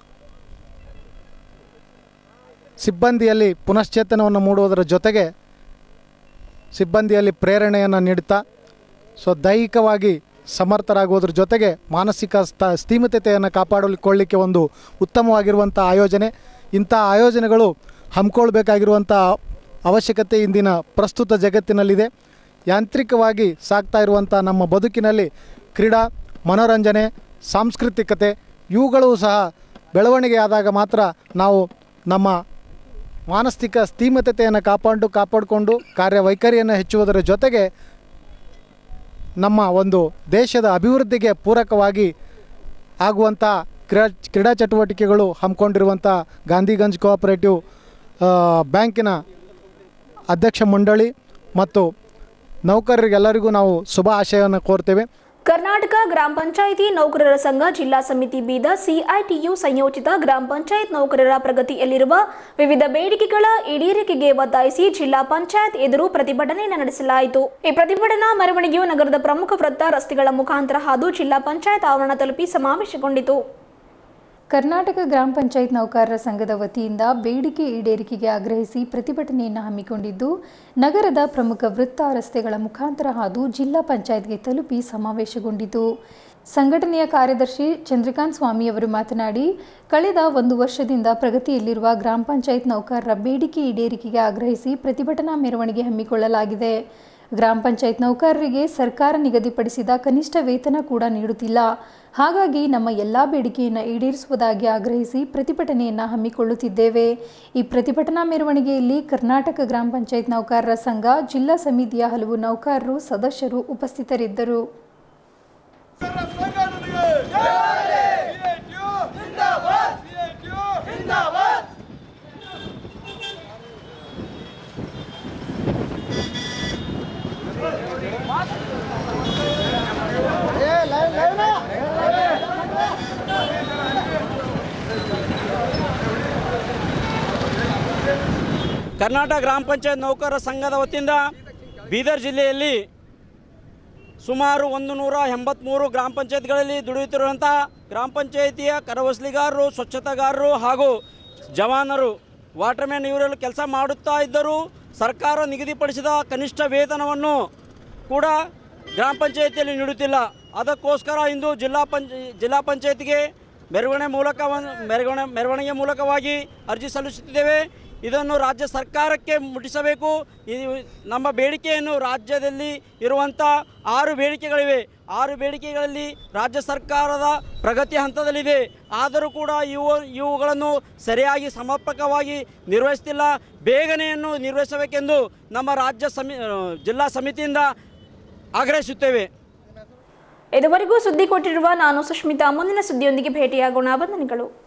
ಸಿಬ್ಬಂದಿಯಲ್ಲಿ ಪುನಶ್ಚೇತನವನ್ನು ಮೂಡುವುದರ ಜೊತೆಗೆ ಸಿಬ್ಬಂದಿಯಲ್ಲಿ ಪ್ರೇರಣೆಯನ್ನು ನೀಡುತ್ತಾ ಸೊ ದೈಹಿಕವಾಗಿ ಸಮರ್ಥರಾಗುವುದ್ರ ಜೊತೆಗೆ ಮಾನಸಿಕ ಸ್ಥ ಸ್ಥೀಮಿತತೆಯನ್ನು ಕಾಪಾಡಿಕೊಳ್ಳಿಕ್ಕೆ ಒಂದು ಉತ್ತಮವಾಗಿರುವಂಥ ಆಯೋಜನೆ ಇಂಥ ಆಯೋಜನೆಗಳು ಹಮ್ಮಿಕೊಳ್ಬೇಕಾಗಿರುವಂಥ ಅವಶ್ಯಕತೆ ಇಂದಿನ ಪ್ರಸ್ತುತ ಜಗತ್ತಿನಲ್ಲಿದೆ ಯಾಂತ್ರಿಕವಾಗಿ ಸಾಗ್ತಾ ಇರುವಂಥ ನಮ್ಮ ಬದುಕಿನಲ್ಲಿ ಕ್ರೀಡಾ ಮನೋರಂಜನೆ ಸಾಂಸ್ಕೃತಿಕತೆ ಇವುಗಳು ಸಹ ಬೆಳವಣಿಗೆ ಆದಾಗ ಮಾತ್ರ ನಾವು ನಮ್ಮ ಮಾನಸಿಕ ಸ್ಥೀಮಿತತೆಯನ್ನು ಕಾಪಾಡು ಕಾಪಾಡಿಕೊಂಡು ಕಾರ್ಯವೈಖರಿಯನ್ನು ಹೆಚ್ಚುವುದರ ಜೊತೆಗೆ ನಮ್ಮ ಒಂದು ದೇಶದ ಅಭಿವೃದ್ಧಿಗೆ ಪೂರಕವಾಗಿ ಆಗುವಂಥ ಕ್ರೀಡಾ ಕ್ರೀಡಾ ಚಟುವಟಿಕೆಗಳು ಹಮ್ಮಿಕೊಂಡಿರುವಂಥ ಗಾಂಧಿಗಂಜ್ ಕೋಆಪರೇಟಿವ್ ಆ, ಬ್ಯಾಂಕಿನ ಅಧ್ಯಕ್ಷ ಮಂಡಳಿ ಮತ್ತು ನೌಕರರಿಗೆಲ್ಲರಿಗೂ ನಾವು ಶುಭ ಆಶಯವನ್ನು ಕೋರ್ತೇವೆ ಕರ್ನಾಟಕ ಗ್ರಾಮ ಪಂಚಾಯಿತಿ ನೌಕರರ ಸಂಘ ಜಿಲ್ಲಾ ಸಮಿತಿ ಬೀದರ್ ಸಿಐಟಿಯು ಸಂಯೋಜಿತ ಗ್ರಾಮ ಪಂಚಾಯತ್ ನೌಕರರ ಪ್ರಗತಿಯಲ್ಲಿರುವ ವಿವಿಧ ಬೇಡಿಕೆಗಳ ಈಡೇರಿಕೆಗೆ ಒತ್ತಾಯಿಸಿ ಜಿಲ್ಲಾ ಪಂಚಾಯತ್ ಎದುರು ಪ್ರತಿಭಟನೆ ನಡೆಸಲಾಯಿತು ಈ ಪ್ರತಿಭಟನಾ ಮೆರವಣಿಗೆಯು ನಗರದ ಪ್ರಮುಖ ವೃತ್ತ ರಸ್ತೆಗಳ ಮುಖಾಂತರ ಹಾದು ಜಿಲ್ಲಾ ಪಂಚಾಯತ್ ಆವರಣ ತಲುಪಿ ಸಮಾವೇಶಗೊಂಡಿತು ಕರ್ನಾಟಕ ಗ್ರಾಮ ಪಂಚಾಯತ್ ನೌಕರರ ಸಂಘದ ವತಿಯಿಂದ ಬೇಡಿಕೆ ಈಡೇರಿಕೆಗೆ ಆಗ್ರಹಿಸಿ ಪ್ರತಿಭಟನೆಯನ್ನು ಹಮ್ಮಿಕೊಂಡಿದ್ದು ನಗರದ ಪ್ರಮುಖ ವೃತ್ತ ರಸ್ತೆಗಳ ಮುಖಾಂತರ ಹಾದು ಜಿಲ್ಲಾ ಪಂಚಾಯತ್ಗೆ ತಲುಪಿ ಸಮಾವೇಶಗೊಂಡಿತು ಸಂಘಟನೆಯ ಕಾರ್ಯದರ್ಶಿ ಚಂದ್ರಕಾಂತ್ ಸ್ವಾಮಿ ಅವರು ಮಾತನಾಡಿ ಕಳೆದ ಒಂದು ವರ್ಷದಿಂದ ಪ್ರಗತಿಯಲ್ಲಿರುವ ಗ್ರಾಮ ಪಂಚಾಯತ್ ನೌಕರರ ಬೇಡಿಕೆ ಈಡೇರಿಕೆಗೆ ಆಗ್ರಹಿಸಿ ಪ್ರತಿಭಟನಾ ಮೆರವಣಿಗೆ ಹಮ್ಮಿಕೊಳ್ಳಲಾಗಿದೆ ಗ್ರಾಮ ಪಂಚಾಯತ್ ನೌಕರರಿಗೆ ಸರ್ಕಾರ ನಿಗದಿಪಡಿಸಿದ ಕನಿಷ್ಠ ವೇತನ ಕೂಡ ನೀಡುತ್ತಿಲ್ಲ ಹಾಗಾಗಿ ನಮ್ಮ ಎಲ್ಲ ಬೇಡಿಕೆಯನ್ನು ಈಡೇರಿಸುವುದಾಗಿ ಆಗ್ರಹಿಸಿ ಪ್ರತಿಭಟನೆಯನ್ನು ಹಮ್ಮಿಕೊಳ್ಳುತ್ತಿದ್ದೇವೆ ಈ ಪ್ರತಿಭಟನಾ ಮೆರವಣಿಗೆಯಲ್ಲಿ ಕರ್ನಾಟಕ ಗ್ರಾಮ ಪಂಚಾಯತ್ ನೌಕರರ ಸಂಘ ಜಿಲ್ಲಾ ಸಮಿತಿಯ ಹಲವು ನೌಕರರು ಸದಸ್ಯರು ಉಪಸ್ಥಿತರಿದ್ದರು ಕರ್ನಾಟಕ ಗ್ರಾಮ ಪಂಚಾಯತ್ ನೌಕರರ ಸಂಘದ ವತಿಯಿಂದ ಬೀದರ್ ಜಿಲ್ಲೆಯಲ್ಲಿ ಸುಮಾರು ಒಂದು ನೂರ ಎಂಬತ್ತ್ಮೂರು ಗ್ರಾಮ ಪಂಚಾಯತ್ಗಳಲ್ಲಿ ದುಡಿಯುತ್ತಿರುವಂಥ ಗ್ರಾಮ ಪಂಚಾಯಿತಿಯ ಕರವಸಲಿಗಾರರು ಸ್ವಚ್ಛತಾಗಾರರು ಹಾಗೂ ಜವಾನರು ವಾಟರ್ಮ್ಯಾನ್ ಇವರೆಲ್ಲ ಕೆಲಸ ಮಾಡುತ್ತಾ ಇದ್ದರೂ ಸರ್ಕಾರ ನಿಗದಿಪಡಿಸಿದ ಕನಿಷ್ಠ ವೇತನವನ್ನು ಕೂಡ ಗ್ರಾಮ ಪಂಚಾಯಿತಿಯಲ್ಲಿ ನೀಡುತ್ತಿಲ್ಲ ಅದಕ್ಕೋಸ್ಕರ ಇಂದು ಜಿಲ್ಲಾ ಪಂಚ ಜಿಲ್ಲಾ ಪಂಚಾಯತಿಗೆ ಮೆರವಣಿಗೆ ಮೂಲಕ ಮೆರವಣಿಗೆ ಮೆರವಣಿಗೆ ಮೂಲಕವಾಗಿ ಅರ್ಜಿ ಸಲ್ಲಿಸುತ್ತಿದ್ದೇವೆ ಇದನ್ನು ರಾಜ್ಯ ಸರ್ಕಾರಕ್ಕೆ ಮುಟ್ಟಿಸಬೇಕು ಈ ನಮ್ಮ ಬೇಡಿಕೆಯನ್ನು ರಾಜ್ಯದಲ್ಲಿ ಇರುವಂಥ ಆರು ಬೇಡಿಕೆಗಳಿವೆ ಆರು ಬೇಡಿಕೆಗಳಲ್ಲಿ ರಾಜ್ಯ ಸರ್ಕಾರದ ಪ್ರಗತಿ ಹಂತದಲ್ಲಿದೆ ಆದರೂ ಕೂಡ ಇವು ಇವುಗಳನ್ನು ಸರಿಯಾಗಿ ಸಮರ್ಪಕವಾಗಿ ನಿರ್ವಹಿಸ್ತಿಲ್ಲ ಬೇಗನೆಯನ್ನು ನಿರ್ವಹಿಸಬೇಕೆಂದು ನಮ್ಮ ರಾಜ್ಯ ಸಮಿ ಜಿಲ್ಲಾ ಸಮಿತಿಯಿಂದ ಆಗ್ರಹಿಸುತ್ತೇವೆ ಇದುವರೆಗೂ ಸುದ್ದಿ ಕೊಟ್ಟಿರುವ ನಾನು ಸುಷ್ಮಿತಾ ಮುಂದಿನ ಸುದ್ದಿಯೊಂದಿಗೆ ಭೇಟಿಯಾಗೋಣ ವಂದನೆಗಳು